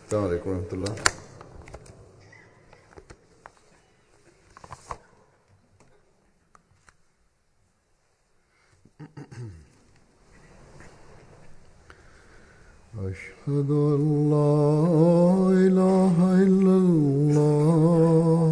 السلام عليكم ورحمة الله أشهد أن لا إله إلا الله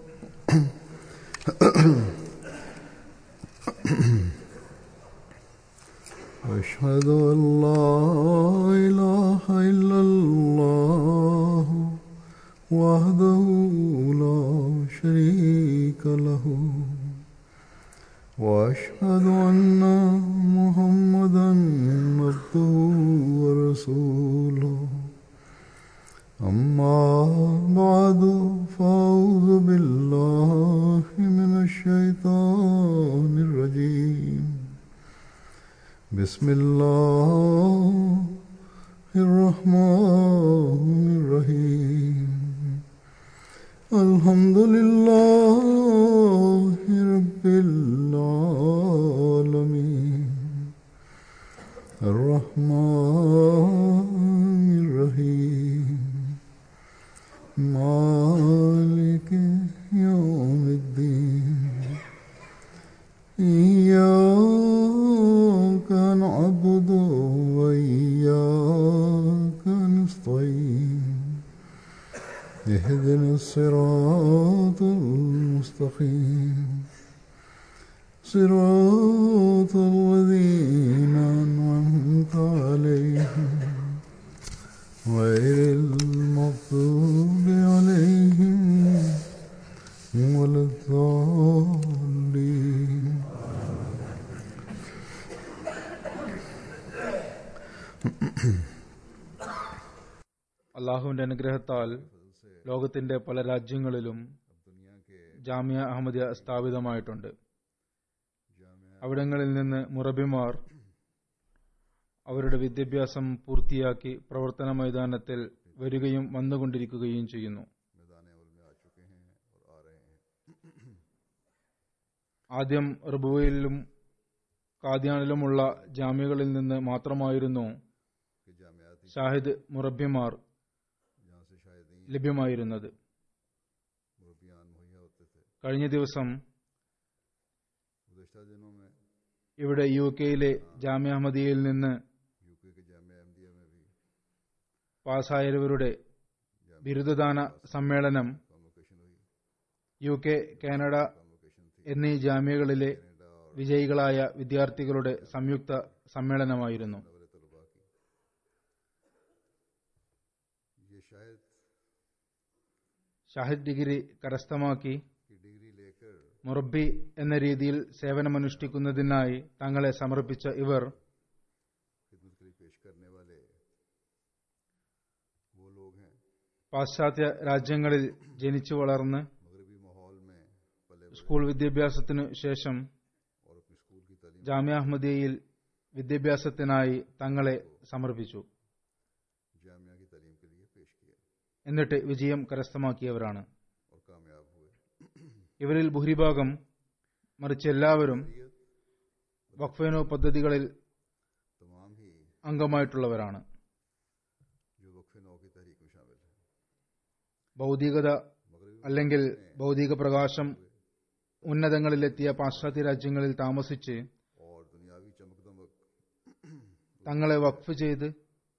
أشهد أن لا إله إلا الله وحده لا شريك له وأشهد أن محمدا عبده ورسوله أما بعد فأعوذ بالله من الشيطان الرجيم بسم الله الرحمن الرحيم الحمد لله رب العالمين الرحمن الرحيم مالك يوم الدين إياك نعبد وإياك نستعين اهدنا الصراط المستقيم صراط الذين أنعمت عليهم غير المغضوب عليهم ولا الضالين അള്ളാഹുവിന്റെ അനുഗ്രഹത്താൽ ലോകത്തിന്റെ പല രാജ്യങ്ങളിലും ജാമിയ അഹമ്മദിയ സ്ഥാപിതമായിട്ടുണ്ട് അവിടങ്ങളിൽ നിന്ന് മുറബിമാർ അവരുടെ വിദ്യാഭ്യാസം പൂർത്തിയാക്കി പ്രവർത്തന മൈതാനത്തിൽ വരികയും വന്നുകൊണ്ടിരിക്കുകയും ചെയ്യുന്നു ആദ്യം റബുവയിലും കാദ്യാനിലുമുള്ള ജാമ്യകളിൽ നിന്ന് മാത്രമായിരുന്നു ഷാഹിദ് മുറബിമാർ ലഭ്യമായിരുന്നത് കഴിഞ്ഞ ദിവസം ഇവിടെ യു കെയിലെ ജാമ്യ അഹമ്മദിയയിൽ നിന്ന് പാസ്സായവരുടെ ബിരുദദാന സമ്മേളനം യു കെ കാനഡ എന്നീ ജാമ്യകളിലെ വിജയികളായ വിദ്യാർത്ഥികളുടെ സംയുക്ത സമ്മേളനമായിരുന്നു ഷാഹിദ് ഡിഗ്രി കരസ്ഥമാക്കി മുറബി എന്ന രീതിയിൽ സേവനമനുഷ്ഠിക്കുന്നതിനായി തങ്ങളെ സമർപ്പിച്ച ഇവർ പാശ്ചാത്യ രാജ്യങ്ങളിൽ ജനിച്ചു വളർന്ന് സ്കൂൾ വിദ്യാഭ്യാസത്തിനു ശേഷം ജാമ്യ അഹമ്മദിയയിൽ വിദ്യാഭ്യാസത്തിനായി തങ്ങളെ സമർപ്പിച്ചു എന്നിട്ട് വിജയം കരസ്ഥമാക്കിയവരാണ് ഇവരിൽ ഭൂരിഭാഗം മറിച്ച് എല്ലാവരും വഖഫേനോ പദ്ധതികളിൽ അംഗമായിട്ടുള്ളവരാണ് ഭൗതികത അല്ലെങ്കിൽ ഭൗതിക പ്രകാശം ഉന്നതങ്ങളിലെത്തിയ പാശ്ചാത്യ രാജ്യങ്ങളിൽ താമസിച്ച് തങ്ങളെ വഖഫ് ചെയ്ത്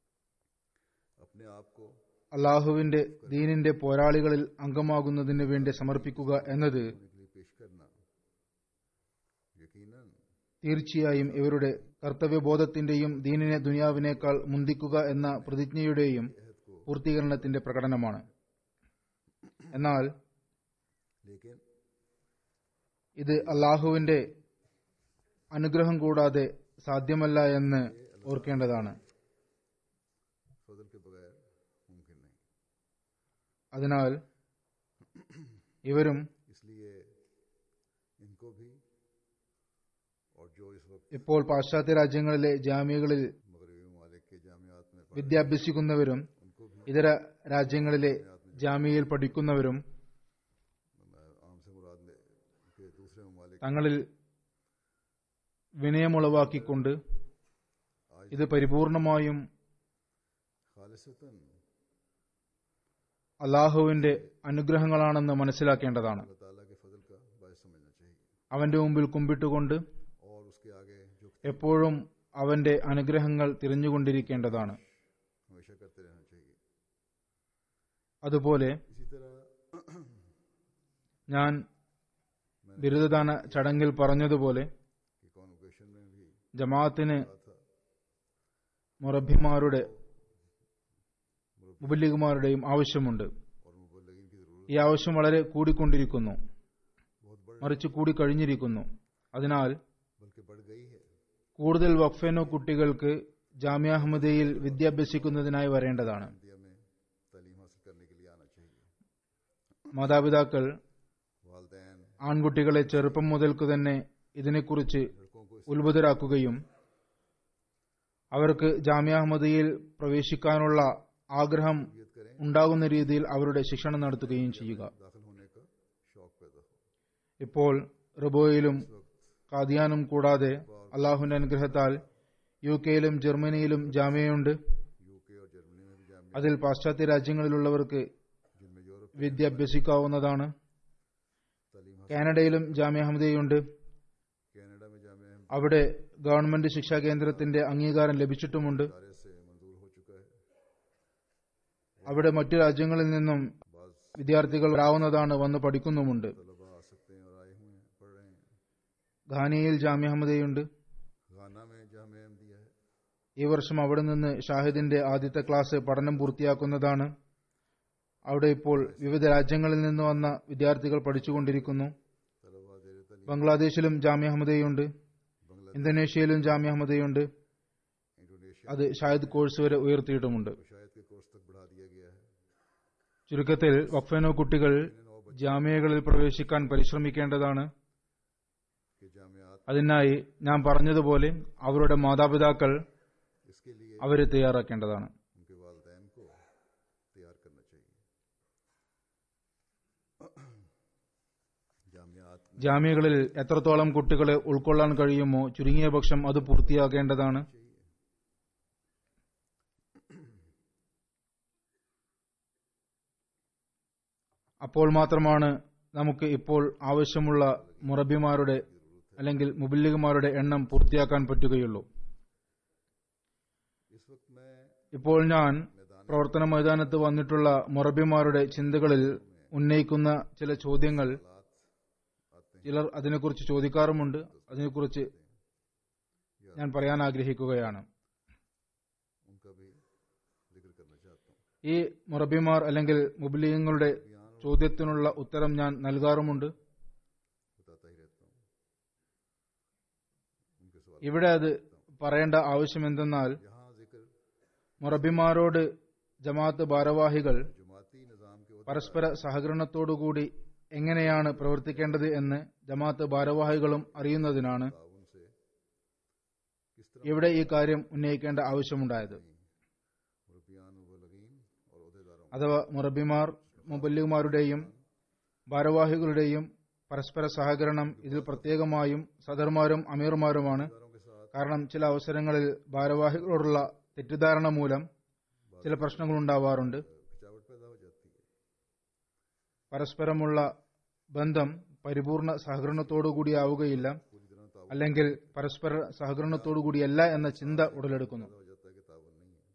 അള്ളാഹുവിന്റെ ദീനിന്റെ പോരാളികളിൽ അംഗമാകുന്നതിന് വേണ്ടി സമർപ്പിക്കുക എന്നത് തീർച്ചയായും ഇവരുടെ കർത്തവ്യബോധത്തിന്റെയും ദീനിനെ ദുനിയാവിനേക്കാൾ മുന്തിക്കുക എന്ന പ്രതിജ്ഞയുടെയും പൂർത്തീകരണത്തിന്റെ പ്രകടനമാണ് എന്നാൽ ഇത് അള്ളാഹുവിന്റെ അനുഗ്രഹം കൂടാതെ സാധ്യമല്ല എന്ന് ഓർക്കേണ്ടതാണ് അതിനാൽ ഇവരും ഇപ്പോൾ പാശ്ചാത്യ രാജ്യങ്ങളിലെ ജാമ്യകളിൽ വിദ്യാഭ്യസിക്കുന്നവരും ഇതര രാജ്യങ്ങളിലെ ജാമ്യയിൽ പഠിക്കുന്നവരും തങ്ങളിൽ വിനയമുളവാക്കിക്കൊണ്ട് ഇത് പരിപൂർണമായും അള്ളാഹുവിന്റെ അനുഗ്രഹങ്ങളാണെന്ന് മനസ്സിലാക്കേണ്ടതാണ് अल्लाह ताला के फजल का बायस समझना चाहिए അവന്റെ മുമ്പിൽ കുമ്പിട്ടുകൊണ്ട് और उसके आगे जो എപ്പോഴും അവന്റെ അനുഗ്രഹങ്ങൾ തിരിഞ്ഞുകൊണ്ടിരിക്കേണ്ടതാണ് हमेशा करते रहना चाहिए അതുപോലെ इसी तरह ഞാൻ ബിരുദദാന ചടങ്ങിൽ പറഞ്ഞതുപോലെ कि कॉन्वोकेशन में भी ജമാഅത്തിന് कहा था മുറബിമാരുടെ മുബല്ലിഗുമാരുടെയും ആവശ്യമുണ്ട് और मुबल्लिगीन की जरूरत ഈ ആവശ്യം വളരെ കൂടിക്കൊണ്ടിരിക്കുന്നു बहुत बढ़ മറിച്ച് കൂടിക്കഴിഞ്ഞിരിക്കുന്നു അതിനാൽ बल्कि बढ़ गई है കൂടുതൽ വഖഫേനോ കുട്ടികൾക്ക് ജാമ്യ അഹമ്മദിയിൽ വിദ്യാഭ്യസിക്കുന്നതിനായി വരേണ്ടതാണ് इंडिया में तालीम हासिल करने के लिए आना चाहिए മാതാപിതാക്കൾ वालदेन ആൺകുട്ടികളെ ചെറുപ്പം മുതൽക്കു തന്നെ ഇതിനെക്കുറിച്ച് लड़कों को ഉത്ഭുതരാക്കുകയും അവർക്ക് ജാമ്യ അഹമ്മദിയിൽ പ്രവേശിക്കാനുള്ള ആഗ്രഹം तरबियत करें ഉണ്ടാകുന്ന രീതിയിൽ അവരുടെ ശിക്ഷണം നടത്തുകയും ചെയ്യുക दाखिल होने का शौक पैदा हो ഇപ്പോൾ റിബോയിലും കാദിയാനും കൂടാതെ അള്ളാഹുവിന്റെ അനുഗ്രഹത്താൽ യു കെയിലും ജർമ്മനിയിലും ജാമ്യയുണ്ട് यूके और जर्मनी में भी जामिया അതിൽ പാശ്ചാത്യ രാജ്യങ്ങളിലുള്ളവർക്ക് जिनमें यूरोप വിദ്യ अभ्यസിക്കാവുന്നതാണ് तालीम കാനഡയിലും ജാമ്യ അഹമ്മദിയുണ്ട് कनाडा में जामिया അവിടെ ഗവൺമെന്റ് ശിക്ഷാ കേന്ദ്രത്തിന്റെ അംഗീകാരം ലഭിച്ചിട്ടുമുണ്ട് दायरे से मंजूर हो चुका है അവിടെ മറ്റു രാജ്യങ്ങളിൽ നിന്നും बाज വിദ്യാർത്ഥികൾ വരാവുന്നതാണ് വന്ന് പഠിക്കുന്നുമുണ്ട് तलबा आ सकते हैं और आए हुए हैं पढ़ रहे हैं ഘാനയിൽ ജാമ്യ അഹമ്മദിയുണ്ട് गाना में जामिया दिया है ഈ വർഷം അവിടെ നിന്ന് ഷാഹിദിന്റെ ആദ്യത്തെ ക്ലാസ് പഠനം പൂർത്തിയാക്കുന്നതാണ് അവിടെ ഇപ്പോൾ വിവിധ രാജ്യങ്ങളിൽ നിന്ന് വന്ന വിദ്യാർത്ഥികൾ പഠിച്ചുകൊണ്ടിരിക്കുന്നു तलबा जेर तलीम ബംഗ്ലാദേശിലും ജാമ്യ അഹമ്മദിയുണ്ട് बांग्लादेश ഇന്തോനേഷ്യയിലും ജാമ്യ അഹമ്മദിയുണ്ട് इंडोनेशिया അത് ഷാഹിദ് കോഴ്സ് വരെ ഉയർത്തിയിട്ടുമുണ്ട് को शायद के कोर्स तक बढ़ा दिया गया है ചുരുക്കത്തിൽ വഖഫേനോ കുട്ടികൾ ജാമ്യകളിൽ പ്രവേശിക്കാൻ പരിശ്രമിക്കേണ്ടതാണ് कि जामियात അതിനായി ഞാൻ പറഞ്ഞതുപോലെ അവരുടെ മാതാപിതാക്കൾ इसके लिए അവരെ തയ്യാറാക്കേണ്ടതാണ് उनके वालदेन को तैयार करना चाहिए जामियात में ജാമ്യകളിൽ എത്രത്തോളം കുട്ടികളെ ഉൾക്കൊള്ളാൻ കഴിയുമോ ചുരുങ്ങിയ പക്ഷം അത് പൂർത്തിയാക്കേണ്ടതാണ് അപ്പോൾ മാത്രമാണ് നമുക്ക് ഇപ്പോൾ ആവശ്യമുള്ള മുറബിമാരുടെ അല്ലെങ്കിൽ മുബല്ലിഗുമാരുടെ എണ്ണം പൂർത്തിയാക്കാൻ പറ്റുകയുള്ളൂ इस वक्त मैं ഇപ്പോൾ ഞാൻ പ്രവർത്തന മൈതാനത്ത് വന്നിട്ടുള്ള മുറബിമാരുടെ ചിന്തകളിൽ ഉന്നയിക്കുന്ന ചില ചോദ്യങ്ങൾ ചിലർ അതിനെക്കുറിച്ച് ചോദിക്കാറുമുണ്ട് അതിനെക്കുറിച്ച് ഞാൻ പറയാൻ ആഗ്രഹിക്കുകയാണ് उनका भी जिक्र करना चाहता हूँ ഈ മുറബിമാർ അല്ലെങ്കിൽ മുബലിയങ്ങളുടെ ചോദ്യത്തിനുള്ള ഉത്തരം ഞാൻ നൽകാറുമുണ്ട് बताता ही रहता हूँ उनके सवाल ഇവിടെ അത് പറയേണ്ട ആവശ്യം എന്തെന്നാൽ यहाँ जिक्र മുറബിമാരോട് ജമാഅത്ത് ഭാരവാഹികൾ जुमाती निज़ाम के പരസ്പര സഹകരണത്തോടുകൂടി എങ്ങനെയാണ് പ്രവർത്തിക്കേണ്ടത് എന്ന് ജമാഅത്ത് ഭാരവാഹികളും അറിയുന്നതിനാണ് ताउन से किस तरह ഇവിടെ ഈ കാര്യം ഉന്നയിക്കേണ്ട ആവശ്യമുണ്ടായത് मुरबियान मुबलगीन और अहदेदारों അഥവാ മുറബിമാർ മുബല്ലിമാരുടെയും ഭാരവാഹികളുടെയും പരസ്പര സഹകരണം ഇതിൽ പ്രത്യേകമായും സദർമാരും അമീർമാരുമാണ് के साथ കാരണം ചില അവസരങ്ങളിൽ ഭാരവാഹികളോടുള്ള തെറ്റിദ്ധാരണ മൂലം ചില പ്രശ്നങ്ങൾ ഉണ്ടാവാറുണ്ട് खिंचावट पैदा हो जाती है പരസ്പരമുള്ള ബന്ധം പരിപൂർണ സഹകരണത്തോടുകൂടിയാവുകയില്ല पूरी तरह ताउन അല്ലെങ്കിൽ പരസ്പര സഹകരണത്തോടുകൂടിയല്ല എന്ന ചിന്ത ഉടലെടുക്കുന്നു हो जाता है कि ताउन नहीं है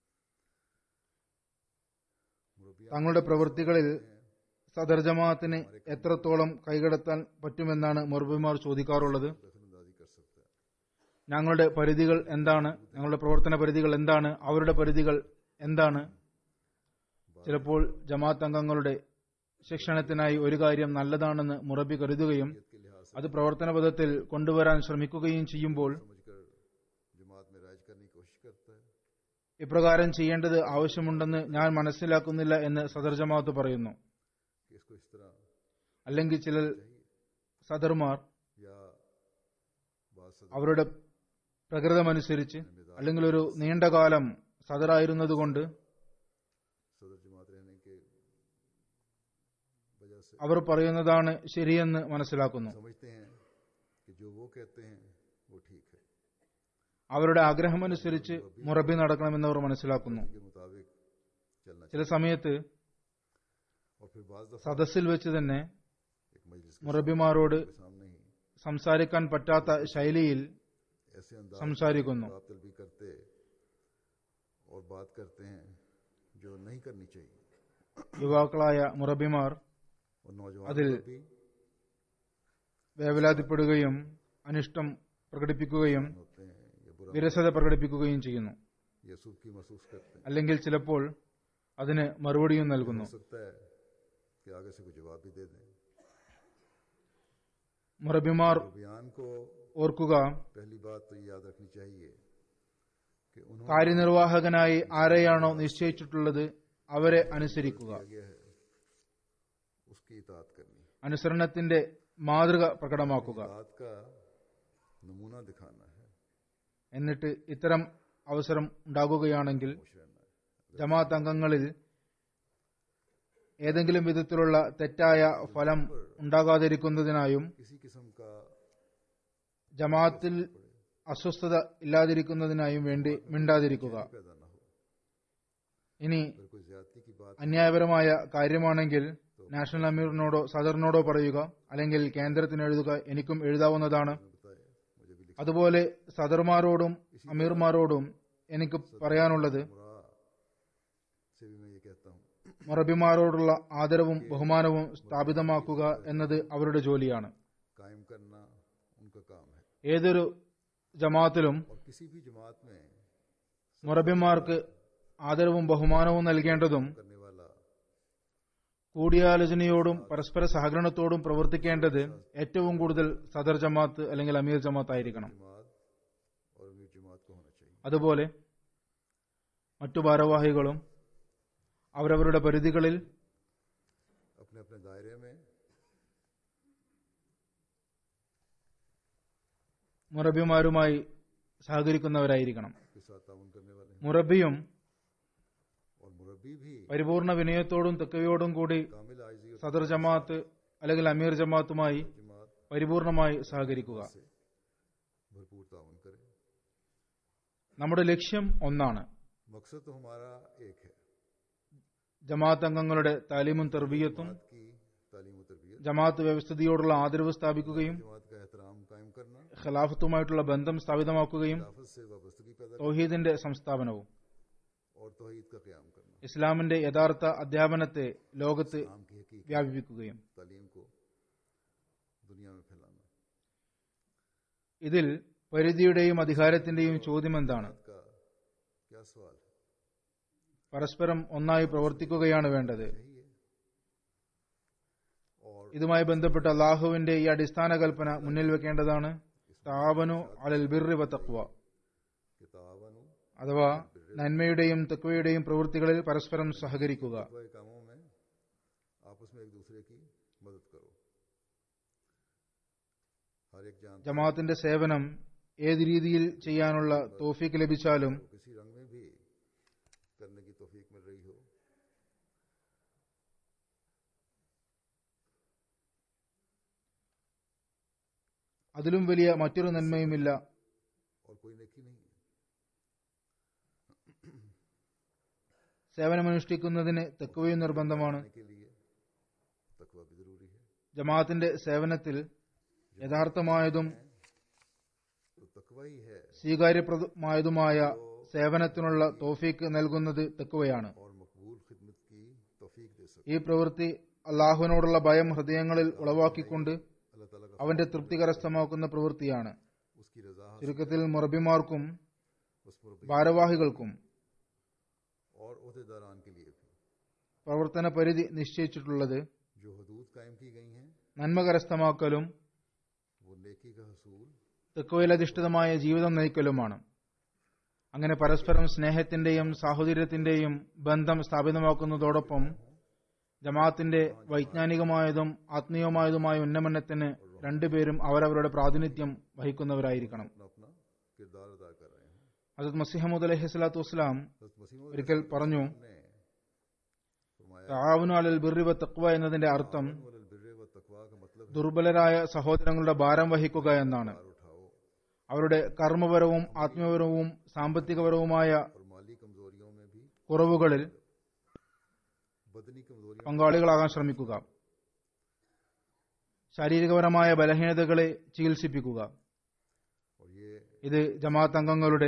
मुरबियान തങ്ങളുടെ പ്രവൃത്തികളിൽ സദർ ജമാഅത്തിന് എത്രത്തോളം കൈകടത്താൻ പറ്റുമെന്നാണ് മുറബിമാർ ചോദിക്കാറുള്ളത് दखलंदाजी कर सकता है ഞങ്ങളുടെ പരിധികൾ എന്താണ് ഞങ്ങളുടെ പ്രവർത്തന പരിധികൾ എന്താണ് അവരുടെ പരിധികൾ എന്താണ് ചിലപ്പോൾ ജമാഅത്ത് അംഗങ്ങളുടെ ശിക്ഷണത്തിനായി ഒരു കാര്യം നല്ലതാണെന്ന് മുറബി കരുതുകയും के लिहाज അത് പ്രവർത്തന പദത്തിൽ കൊണ്ടുവരാൻ ശ്രമിക്കുകയും ചെയ്യുമ്പോൾ समझकर जमात में राज करने की कोशिश करता है ഇപ്രകാരം ചെയ്യേണ്ടത് ആവശ്യമുണ്ടെന്ന് ഞാൻ മനസ്സിലാക്കുന്നില്ല എന്ന് സദർ ജമാഅത്ത് പറയുന്നു कि इसको इस तरह അല്ലെങ്കിൽ ചില സദർമാർ या बात सदर അവരുടെ പ്രകൃതമനുസരിച്ച് അല്ലെങ്കിൽ ഒരു നീണ്ടകാലം സദറായിരുന്നതുകൊണ്ട് सदर जमात रहने के वजह से അവർ പറയുന്നതാണ് ശരിയെന്ന് മനസ്സിലാക്കുന്നു समझते हैं कि जो वो कहते हैं वो ठीक है അവരുടെ ആഗ്രഹമനുസരിച്ച് മുറബി നടക്കണമെന്ന് അവർ മനസ്സിലാക്കുന്നു के मुताबिक चलना ചില സമയത്ത് और फिर बाज दफा സദസ്സിൽ വെച്ച് തന്നെ एक मजलिस के മുറബിമാരോട് सामने ही സംസാരിക്കാൻ പറ്റാത്ത ശൈലിയിൽ ऐसे अंदाज സംസാരിക്കുന്നു आप तलबी करते और बात करते हैं जो नहीं करनी चाहिए യുവാക്കളായ മുറബിമാർ और नौजवान അതിൽ भी വേവലാതിപ്പെടുകയും അനിഷ്ടം പ്രകടിപ്പിക്കുകയും होते हैं ये बुरा വിരസത പ്രകടിപ്പിക്കുകയും ചെയ്യുന്നു ये सूख की महसूस करते हैं അല്ലെങ്കിൽ ചിലപ്പോൾ അതിന് മറുപടിയും നൽകുന്നു हो सकता है कि आगे से कोई जवाब भी दे दें മുറബിമാർ तो बयान को ഓർക്കുക पहली बात तो ये याद रखनी चाहिए कि उन्होंने കാര്യനിർവാഹകനായി ആരെയാണോ നിശ്ചയിച്ചിട്ടുള്ളത് അവരെ അനുസരിക്കുക किया गया है उसकी इतात करनी അനുസരണത്തിന്റെ മാതൃക പ്രകടമാക്കുക इतात का नमूना दिखाना है എന്നിട്ട് ഇത്തരം അവസരം ഉണ്ടാകുകയാണെങ്കിൽ खुश रहना है ജമാഅത്ത് അംഗങ്ങളിൽ ഏതെങ്കിലും വിധത്തിലുള്ള തെറ്റായ ഫലം ഉണ്ടാകാതിരിക്കുന്നതിനായും किसी किस्म का ജമാഅത്തിൽ അസ്വസ്ഥത ഇല്ലാതിരിക്കുന്നതിനായും വേണ്ടി മിണ്ടാതിരിക്കുക पैदा ना हो ഇനി अगर कोई ज्यादती की बात അന്യായപരമായ കാര്യമാണെങ്കിൽ നാഷണൽ അമീറിനോടോ സദറിനോടോ പറയുക അല്ലെങ്കിൽ കേന്ദ്രത്തിന് എഴുതുക എനിക്കും എഴുതാവുന്നതാണ് में बताए मुझे भी लिख അതുപോലെ സദർമാരോടും അമീർമാരോടും എനിക്ക് പറയാനുള്ളത് मुरा से भी मैं ये कहता हूँ മറബിമാരോടുള്ള ആദരവും ബഹുമാനവും സ്ഥാപിതമാക്കുക എന്നത് അവരുടെ ജോലിയാണ് कायम करना उनका काम है ഏതൊരു ജമാഅത്തിലും और किसी भी जमात में മുറബിമാർക്ക് ആദരവും ബഹുമാനവും നൽകേണ്ടതും करने वाला കൂടിയാലോചനയോടും പരസ്പര സഹകരണത്തോടും പ്രവർത്തിക്കേണ്ടത് ഏറ്റവും കൂടുതൽ സദർ ജമാഅത്ത് അല്ലെങ്കിൽ അമീർ ജമാഅത്ത് ആയിരിക്കണം जमात और अमीर जमात को होना चाहिए അതുപോലെ മറ്റു ഭാരവാഹികളും അവരവരുടെ പരിധികളിൽ अपने अपने दायरे में മുറബിമാരുമായി സഹകരിക്കുന്നവരായിരിക്കണം के साथ ताउन करने वाले हैं മുറബിയും और मुरब्बी भी പരിപൂർണ വിനയത്തോടും തെക്കവയോടും കൂടി कामिल आयजी और സദർ ജമാഅത്ത് അല്ലെങ്കിൽ അമീർ ജമാഅത്തുമായി जमात പരിപൂർണമായി സഹകരിക്കുക से भरपूर ताउन करे നമ്മുടെ ലക്ഷ്യം ഒന്നാണ് मकसद तो हमारा एक है ജമാഅത്ത് അംഗങ്ങളുടെ താലീമും തെർബിയത്തും जमात की तालीम और तरबियत ജമാഅത്ത് വ്യവസ്ഥിതിയോടുള്ള ആദരവ് സ്ഥാപിക്കുകയും जमात का एहतराम कायम करना ഖിലാഫത്തുമായിട്ടുള്ള ബന്ധം സ്ഥാപിതമാക്കുകയും खिलाफत से वाबस्तगी पैदा തൗഹീദിന്റെ സംസ്ഥാപനവും और तोहीद का क्याम करना ഇസ്ലാമിന്റെ യഥാർത്ഥ അധ്യാപനത്തെ ലോകത്ത് नाम की हकीकत വ്യാപിപ്പിക്കുകയും तालीम को दुनिया में फैलाना ഇതിൽ പരിധിയുടെയും അധികാരത്തിന്റെയും ചോദ്യം എന്താണ് बात का क्या सवाल है പരസ്പരം ഒന്നായി പ്രവർത്തിക്കുകയാണ് വേണ്ടത് यही है और ഇതുമായി ബന്ധപ്പെട്ട് അള്ളാഹുവിന്റെ ഈ അടിസ്ഥാന കൽപ്പന മുന്നിൽ വെക്കേണ്ടതാണ് താവനു അലൽ ബിർറി വ തഖ്വ किताबन അഥവാ നന്മയുടെയും തക്വയുടെയും പ്രവൃത്തികളിൽ പരസ്പരം സഹകരിക്കുക वह कामों में आपस में एक दूसरे की मदद करो हर एक जान ജമാഅത്തിന്റെ സേവനം ഏത് രീതിയിൽ ചെയ്യാനുള്ള തോഫീക്ക് ലഭിച്ചാലും किसी रंग में भी करने की तौफीक मिल रही हो അതിലും വലിയ മറ്റൊരു നന്മയുമില്ല और कोई नेकी नहीं है സേവനമനുഷ്ഠിക്കുന്നതിന് തെക്കുവയും നിർബന്ധമാണ് करने के लिए तकवा भी जरूरी है ജമാഅത്തിന്റെ സേവനത്തിൽ യഥാർത്ഥമായതും तो तकवा ही है സ്വീകാര്യപ്രദമായതുമായ സേവനത്തിനുള്ള തോഫീക്ക് നൽകുന്നത് തെക്കുവയാണ് और मकबूल खिदमत की तौफीक दे सकते ഈ प्रवൃത്തി അള്ളാഹുവിനോടുള്ള ഭയം ഹൃദയങ്ങളിൽ ഉളവാക്കിക്കൊണ്ട് अल्लाह ताला का അവന്റെ തൃപ്തി കരസ്ഥമാക്കുന്ന പ്രവൃത്തിയാണ് उसकी रजा ചുരുക്കത്തിൽ മുറബിമാർക്കും उस पर भी ഭാരവാഹികൾക്കും और अहदेदारान के लिए भी പ്രവർത്തന പരിധി നിശ്ചയിച്ചിട്ടുള്ളത് जो हदूद कायम की गई हैं നന്മ കരസ്ഥമാക്കലും वो नेकी का हसूल തെക്കുവയിലധിഷ്ഠിതമായ ജീവിതം നയിക്കലുമാണ് അങ്ങനെ പരസ്പരം സ്നേഹത്തിന്റെയും സാഹോദര്യത്തിന്റെയും ബന്ധം സ്ഥാപിതമാക്കുന്നതോടൊപ്പം ജമാഅത്തിന്റെ വൈജ്ഞാനികമായതും ആത്മീയമായതുമായ ഉന്നമനത്തിന് രണ്ടുപേരും അവരവരുടെ പ്രാതിനിധ്യം വഹിക്കുന്നവരായിരിക്കണം अपना अपना किरदार अदा कर रहे हैं ഹസരത് മസിഹമദ് അലഹി സ്വലാത്തു വസ്സലാം हज़रत मसीह मौद ഒരിക്കൽ പറഞ്ഞു ने फरमाया താവുനു അലൽ ബിർറി വ തക്വ എന്നതിന്റെ അർത്ഥം वलल बिर्रे व तकवा का मतलब है ദുർബലരായ സഹോദരങ്ങളുടെ ഭാരം വഹിക്കുക എന്നാണ് भार उठाओ അവരുടെ കർമ്മപരവും ആത്മീയപരവും സാമ്പത്തികപരവുമായ और माली कमजोरियों में भी കുറവുകളിൽ बदनी कमजोरियां പങ്കാളികളാകാൻ ശ്രമിക്കുക ശാരീരികപരമായ ബലഹീനതകളെ ചികിത്സിപ്പിക്കുക और ये ഇത് ജമാഅത്ത് അംഗങ്ങളുടെ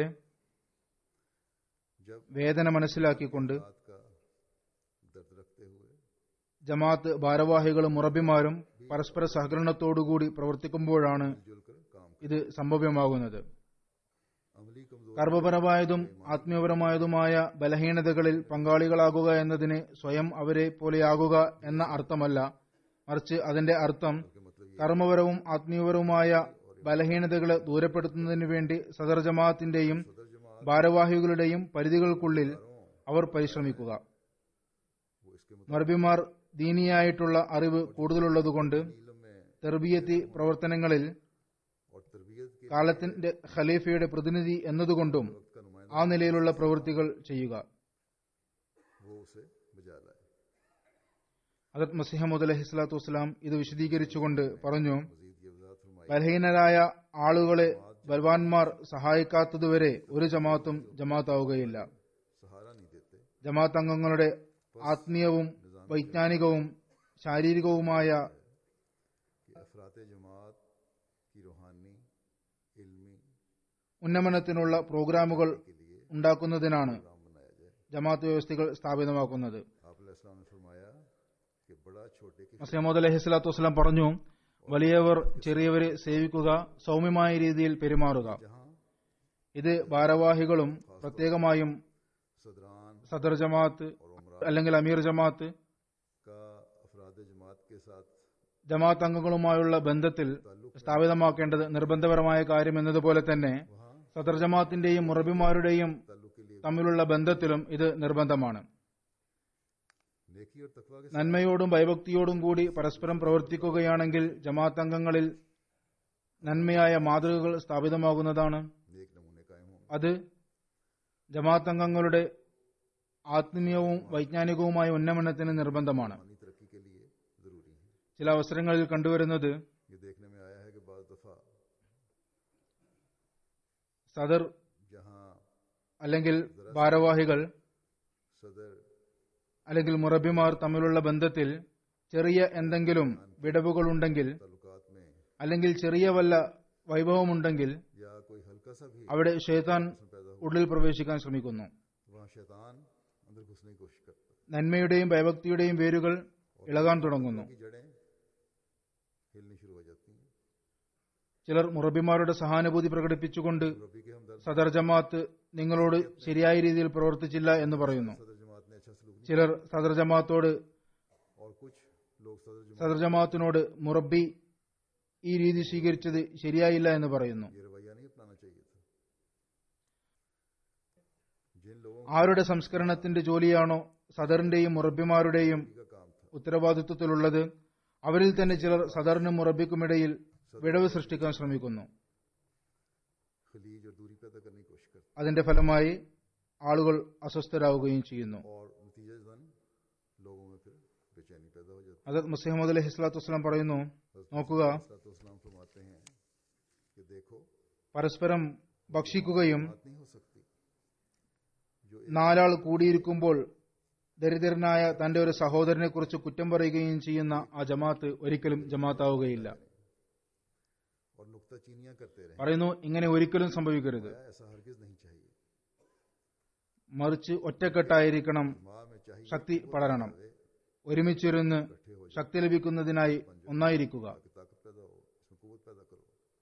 जब വേദന മനസ്സിലാക്കിക്കൊണ്ട് बात का दर्द रखते हुए ജമാഅത്ത് ഭാരവാഹികളും മുറബിമാരും പരസ്പര സഹകരണത്തോടുകൂടി പ്രവർത്തിക്കുമ്പോഴാണ് मिलजुल कर काम ഇത് സംഭവ്യമാകുന്നത് अमली कमजोर കർമ്മപരമായതും ആത്മീയപരമായതുമായ ബലഹീനതകളിൽ പങ്കാളികളാകുക എന്നതിന് സ്വയം അവരെ പോലെയാകുക എന്ന അർത്ഥമല്ല മറിച്ച് അതിന്റെ അർത്ഥം के मतलब ये കർമ്മപരവും ആത്മീയപരവുമായ ബലഹീനതകളെ ദൂരപ്പെടുത്തുന്നതിനു വേണ്ടി സദർ ജമാഅത്തിന്റെയും सदर जमात ഭാരവാഹികളുടെയും പരിധികൾക്കുള്ളിൽ അവർ പരിശ്രമിക്കുക वो इसके മർബിമാർ ദീനിയായിട്ടുള്ള അറിവ് കൂടുതലുള്ളതുകൊണ്ട് इलम में തെർബിയത്തി പ്രവർത്തനങ്ങളിൽ और तरबियत के കാലത്തിന്റെ ഖലീഫയുടെ പ്രതിനിധി എന്നതുകൊണ്ടും वक्त का नुमाइंदा ആ നിലയിലുള്ള പ്രവൃത്തികൾ ചെയ്യുക वो उसे बजा लाए അതത് മസിഹമുദ് അലഹി സ്വലാത്തു വസ്സലാം ഇത് വിശദീകരിച്ചുകൊണ്ട് പറഞ്ഞു मजीद ये वजाहत फरमाई ബലഹീനരായ ആളുകളെ ബൽവാന്മാർ സഹായിക്കാത്തതുവരെ ഒരു ജമാഅത്തും ജമാഅത്താവുകയില്ല सहारा नहीं देते ജമാഅത്ത് അംഗങ്ങളുടെ ആത്മീയവും വൈജ്ഞാനികവും ശാരീരികവുമായ कि अफरात जमात की रूहानी इल्मी ഉന്നമനത്തിനുള്ള പ്രോഗ്രാമുകൾ के लिए ഉണ്ടാക്കുന്നതിനാണ് काम बनाया जाए ജമാഅത്ത് വ്യവസ്ഥകൾ സ്ഥാപിതമാക്കുന്നത് आप ने फरमाया कि बड़ा छोटे की മസീമോദ് അലഹി സ്വലാത്തു വസ്സലാം പറഞ്ഞു വലിയവർ ചെറിയവരെ സേവിക്കുക സൗമ്യമായ രീതിയിൽ പെരുമാറുക जहां ഇത് ഭാരവാഹികളും പ്രത്യേകമായും सदरान സദർ ജമാഅത്ത് और उमरा അല്ലെങ്കിൽ അമീർ ജമാഅത്ത് का अफराद जमात के साथ ജമാഅത്ത് അംഗങ്ങളുമായുള്ള ബന്ധത്തിൽ സ്ഥാപിതമാക്കേണ്ടത് നിർബന്ധപരമായ കാര്യം എന്നതുപോലെ തന്നെ वहां സദർ ജമാഅത്തിന്റെയും മുറബിമാരുടെയും ताल्लुक के लिए തമ്മിലുള്ള ബന്ധത്തിലും ഇത് നിർബന്ധമാണ് नेकी और तकवा के നന്മയോടും ഭയഭക്തിയോടും കൂടി പരസ്പരം പ്രവർത്തിക്കുകയാണെങ്കിൽ ജമാഅത്ത് അംഗങ്ങളിൽ നന്മയായ മാതൃകകൾ സ്ഥാപിതമാകുന്നതാണ് नेक नमूने कायम होंगे അത് ജമാഅത്ത് അംഗങ്ങളുടെ ആത്മീയവും വൈജ്ഞാനികവുമായ ഉന്നമനത്തിന് നിർബന്ധമാണ് मानी तरक्की के लिए जरूरी है ചില അവസരങ്ങളിൽ കണ്ടുവരുന്നത് ये देखने में आया है कि बाज दफा സദർ जहां അല്ലെങ്കിൽ ഭാരവാഹികൾ सदर അല്ലെങ്കിൽ മുറബിമാർ തമ്മിലുള്ള ബന്ധത്തിൽ ചെറിയ എന്തെങ്കിലും വിടവുകളുണ്ടെങ്കിൽ ताल्लुकात में അല്ലെങ്കിൽ ചെറിയ വല്ല വൈഭവമുണ്ടെങ്കിൽ या कोई हल्का सा भी അവിടെ ഷെയ്ത്താൻ उसमें पैदा हो ഉള്ളിൽ പ്രവേശിക്കാൻ ശ്രമിക്കുന്നു वहां शैतान अंदर घुसने की कोशिश करता है നന്മയുടെയും ഭയഭക്തിയുടെയും വേരുകൾ ഇളകാൻ തുടങ്ങുന്നു की जड़ें हिलनी शुरू हो जाती हैं ചിലർ മുറബിമാരുടെ സഹാനുഭൂതി പ്രകടിപ്പിച്ചുകൊണ്ട് रबी के हमदर्द സദർ ജമാഅത്ത് നിങ്ങളോട് ശരിയായ രീതിയിൽ പ്രവർത്തിച്ചില്ല എന്ന് പറയുന്നു सदर जमात ने अच्छा सलूक नहीं ചിലർ സദർ ജമാഅത്തോട് और कुछ लोग सदर जमात സദർ ജമാഅത്തിനോട് മുറബി ഈ രീതി സ്വീകരിച്ചത് ശരിയായില്ല എന്ന് പറയുന്നു ये रवैया नहीं अपनाना चाहिए था जिन लोगों ആരുടെ സംസ്കരണത്തിന്റെ ജോലിയാണോ സദറിന്റെയും മുറബിമാരുടെയും का काम था ഉത്തരവാദിത്വത്തിലുള്ളത് അവരിൽ തന്നെ ചിലർ സദറിനും മുറബിക്കുമിടയിൽ വിടവ് സൃഷ്ടിക്കാൻ ശ്രമിക്കുന്നു खलीज और दूरी पैदा करने की कोशिश करते അതിന്റെ ഫലമായി ആളുകൾ അസ്വസ്ഥരാകുകയും ചെയ്യുന്നു और नतीजतन लोगों में फिर बेचैनी पैदा हो जाती അതത് മുസ്ലിമദ് അലഹി സ്വലാത്തു വസ്സലാം പറയുന്നു है നോക്കുക इस्लाम फरमाते हैं कि देखो പരസ്പരം ഭക്ഷിക്കുകയും बात नहीं हो सकती जो നാലാൾ കൂടിയിരിക്കുമ്പോൾ ദരിദ്രനായ തന്റെ ഒരു സഹോദരനെ കുറിച്ച് കുറ്റം പറയുകയും ചെയ്യുന്ന ആ ജമാഅത്ത് ഒരിക്കലും ജമാഅത്താവുകയില്ല और नुक्ता चीनियां करते रहे പറയുന്നു ഇങ്ങനെ ഒരിക്കലും സംഭവിക്കരുത് ऐसा हरगिज नहीं चाहिए മറിച്ച് ഒറ്റക്കെട്ടായിരിക്കണം माँ में चाहिए ശക്തി പടരണം ഒരുമിച്ചിരുന്ന് इकट्ठे हो ശക്തി ലഭിക്കുന്നതിനായി ഒന്നായിരിക്കുക जाए कि ताकत पैदा हो इसमें कुवत पैदा करो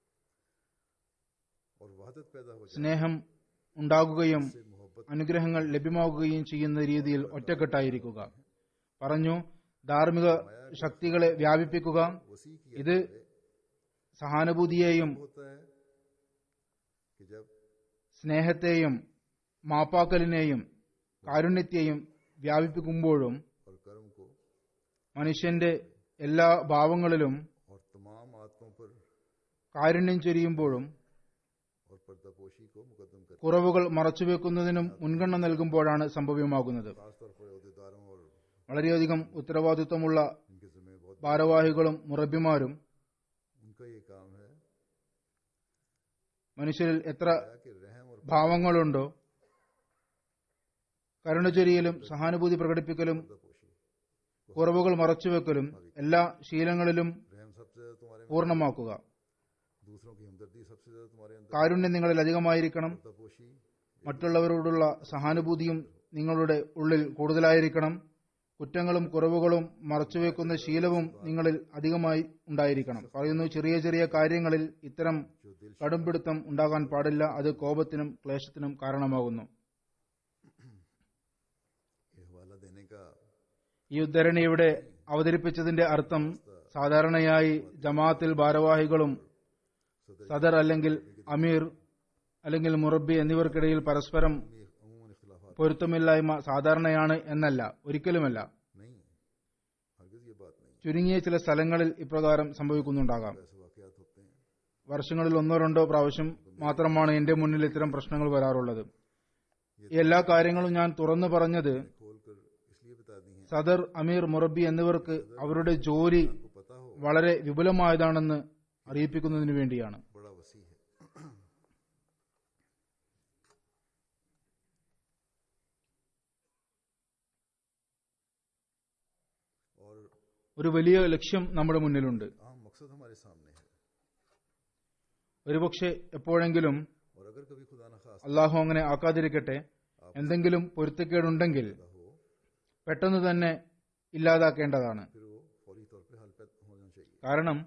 और वहदत पैदा हो जाए സ്നേഹം ഉണ്ടാകുകയും से मोहब्बत അനുഗ്രഹങ്ങൾ ലഭ്യമാകുകയും ചെയ്യുന്ന രീതിയിൽ ഒറ്റക്കെട്ടായിരിക്കുക പറഞ്ഞു ധാർമ്മിക ശക്തികളെ വ്യാപിപ്പിക്കുക वसी किया ഇത് സഹാനുഭൂതിയെയും होता है कि जब സ്നേഹത്തെയും മാപ്പാക്കലിനെയും കാരുണ്യത്തെയും വ്യാപിപ്പിക്കുമ്പോഴും और कर्म को മനുഷ്യന്റെ എല്ലാ ഭാവങ്ങളിലും और तमाम आत्मों पर കാരുണ്യം ചൊരിയുമ്പോഴും और पर्दापोशी को मुकदम कर കുറവുകൾ മറച്ചുവെക്കുന്നതിനും മുൻഗണന നൽകുമ്പോഴാണ് സംഭവ്യമാകുന്നത് खासतौर पर अहदेदारों और വളരെയധികം ഉത്തരവാദിത്വമുള്ള इनके जिम्मे बहुत ഭാരവാഹികളും മുറബിമാരും उनका ये काम है മനുഷ്യരിൽ എത്ര कि रहम और ഭാവങ്ങളുണ്ടോ കരുണ ചൊരിയലും സഹാനുഭൂതി പ്രകടിപ്പിക്കലും पर्दापोशी കുറവുകൾ മറച്ചുവെക്കലും എല്ലാ ശീലങ്ങളിലും रहम सबसे ज्यादा तुम्हारे में പൂർണ്ണമാക്കുക दूसरों की हमदर्दी सबसे ज्यादा तुम्हारे अंदर കാരുണ്യം നിങ്ങളിൽ അധികമായിരിക്കണം तपोशी മറ്റുള്ളവരോടുള്ള സഹാനുഭൂതിയും നിങ്ങളുടെ ഉള്ളിൽ കൂടുതലായിരിക്കണം കുറ്റങ്ങളും കുറവുകളും മറച്ചുവെക്കുന്ന ശീലവും നിങ്ങളിൽ അധികമായി ഉണ്ടായിരിക്കണം പറയുന്നു ചെറിയ ചെറിയ കാര്യങ്ങളിൽ ഇത്തരം जो दिल കടുംപിടുത്തം ഉണ്ടാകാൻ പാടില്ല അത് കോപത്തിനും ക്ലേശത്തിനും കാരണമാകുന്നു ये हवाला देने का ഈ ഉദ്ധരണി ഇവിടെ അവതരിപ്പിച്ചതിന്റെ അർത്ഥം സാധാരണയായി ജമാഅത്തിൽ ഭാരവാഹികളും സദർ അല്ലെങ്കിൽ അമീർ അല്ലെങ്കിൽ മുറബി എന്നിവർക്കിടയിൽ പരസ്പരം अमूमन इख्तलाफात പൊരുത്തമില്ലായ്മ സാധാരണയാണ് എന്നല്ല ഒരിക്കലുമല്ല नहीं हरगिज ये बात नहीं ചുരുങ്ങിയ ചില സ്ഥലങ്ങളിൽ ഇപ്രകാരം സംഭവിക്കുന്നുണ്ടാകാം ऐसे वाकयात होते हैं വർഷങ്ങളിൽ ഒന്നോ രണ്ടോ പ്രാവശ്യം മാത്രമാണ് എന്റെ മുന്നിൽ ഇത്തരം പ്രശ്നങ്ങൾ വരാറുള്ളത് ഈ എല്ലാ കാര്യങ്ങളും ഞാൻ തുറന്നു പറഞ്ഞത് खोल कर इसलिए बता दी हैं സദർ അമീർ മുറബി എന്നിവർക്ക് അവരുടെ ജോലി को पता हो വളരെ വിപുലമായതാണെന്ന് അറിയിപ്പിക്കുന്നതിന് വേണ്ടിയാണ് बड़ा वसी है और ഒരു വലിയ ലക്ഷ്യം നമ്മുടെ മുന്നിലുണ്ട് आम मकसद हमारे सामने है ഒരുപക്ഷെ എപ്പോഴെങ്കിലും और अगर कभी खुदा न खास അള്ളാഹു അങ്ങനെ ആക്കാതിരിക്കട്ടെ എന്തെങ്കിലും പൊരുത്തക്കേടുണ്ടെങ്കിൽ हो പെട്ടെന്ന് തന്നെ ഇല്ലാതാക്കേണ്ടതാണ് फिर वो फौरी तौर पे हल पैदा होना चाहिए കാരണം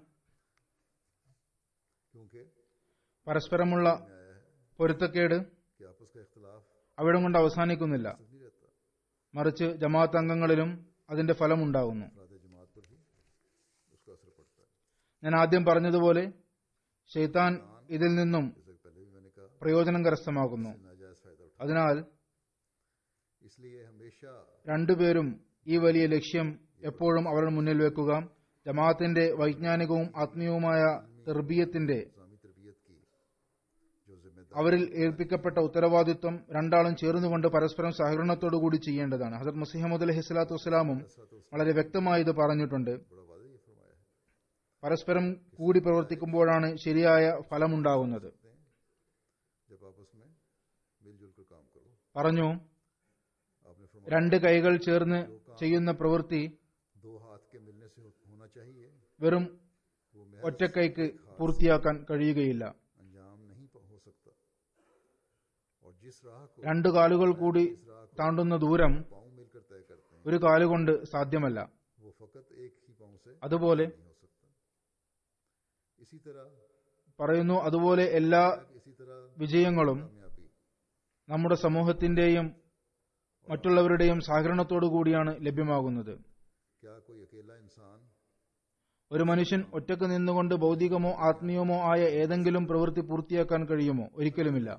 क्योंकि പരസ്പരമുള്ള में आया है പൊരുത്തക്കേട് कि आपस का इख्तलाफ അവിടം കൊണ്ട് അവസാനിക്കുന്നില്ല नहीं रहता മറിച്ച് ജമാഅത്ത് അംഗങ്ങളിലും അതിന്റെ ഫലമുണ്ടാകുന്നു अफराद जमात पर भी उसका असर पड़ता है ഞാൻ ആദ്യം പറഞ്ഞതുപോലെ ഷെയ്ത്താൻ ഇതിൽ നിന്നും जैसे कि पहले भी मैंने कहा പ്രയോജനം കരസ്ഥമാക്കുന്നു नाजायज फायदा उठा അതിനാൽ इसलिए हमेशा രണ്ടുപേരും ഈ വലിയ ലക്ഷ്യം എപ്പോഴും അവരുടെ മുന്നിൽ വെക്കുക ജമാഅത്തിന്റെ വൈജ്ഞാനികവും ആത്മീയവുമായ തെർബീയത്തിന്റെ इस्लामी तरबियत की जो जिम्मेदार അവരിൽ ഏൽപ്പിക്കപ്പെട്ട ഉത്തരവാദിത്വം രണ്ടാളും ചേർന്നുകൊണ്ട് പരസ്പരം സഹകരണത്തോടുകൂടി ചെയ്യേണ്ടതാണ് ഹസരത് മുസിഹമ്മദ് അലഹി സ്വലാത്തു വസ്സലാമും വളരെ വ്യക്തമായി ഇത് പറഞ്ഞിട്ടുണ്ട് बड़ा वादे ये फरमाया है പരസ്പരം കൂടി പ്രവർത്തിക്കുമ്പോഴാണ് ശരിയായ ഫലമുണ്ടാകുന്നത് जब आपस में मिलजुल कर काम करो പറഞ്ഞു आपने फरमाया രണ്ട് കൈകൾ ചേർന്ന് ചെയ്യുന്ന പ്രവൃത്തി दो हाथ के मिलने से हो- होना चाहिए വെറും वो महज ഒറ്റക്കൈക്ക് പൂർത്തിയാക്കാൻ കഴിയുകയില്ല अंजाम नहीं प- हो सकता और जिस राह को രണ്ടു കാലുകൾ കൂടി താണ്ടുന്ന ദൂരം पाँव मिलकर तय करते हैं ഒരു കാലുകൊണ്ട് സാധ്യമല്ല वो फकत एक ही पाँव से അതുപോലെ नहीं हो सकता इसी तरह പറയുന്നു അതുപോലെ എല്ലാ इसी तरह വിജയങ്ങളും कामयाबी നമ്മുടെ സമൂഹത്തിന്റെയും മറ്റുള്ളവരുടെയും സഹകരണത്തോടു കൂടിയാണ് ലഭ്യമാകുന്നത് क्या कोई अकेला इंसान ഒരു മനുഷ്യൻ ഒറ്റക്ക് നിന്നുകൊണ്ട് ഭൗതികമോ ആത്മീയമോ ആയ ഏതെങ്കിലും പ്രവൃത്തി പൂർത്തിയാക്കാൻ കഴിയുമോ ഒരിക്കലുമില്ല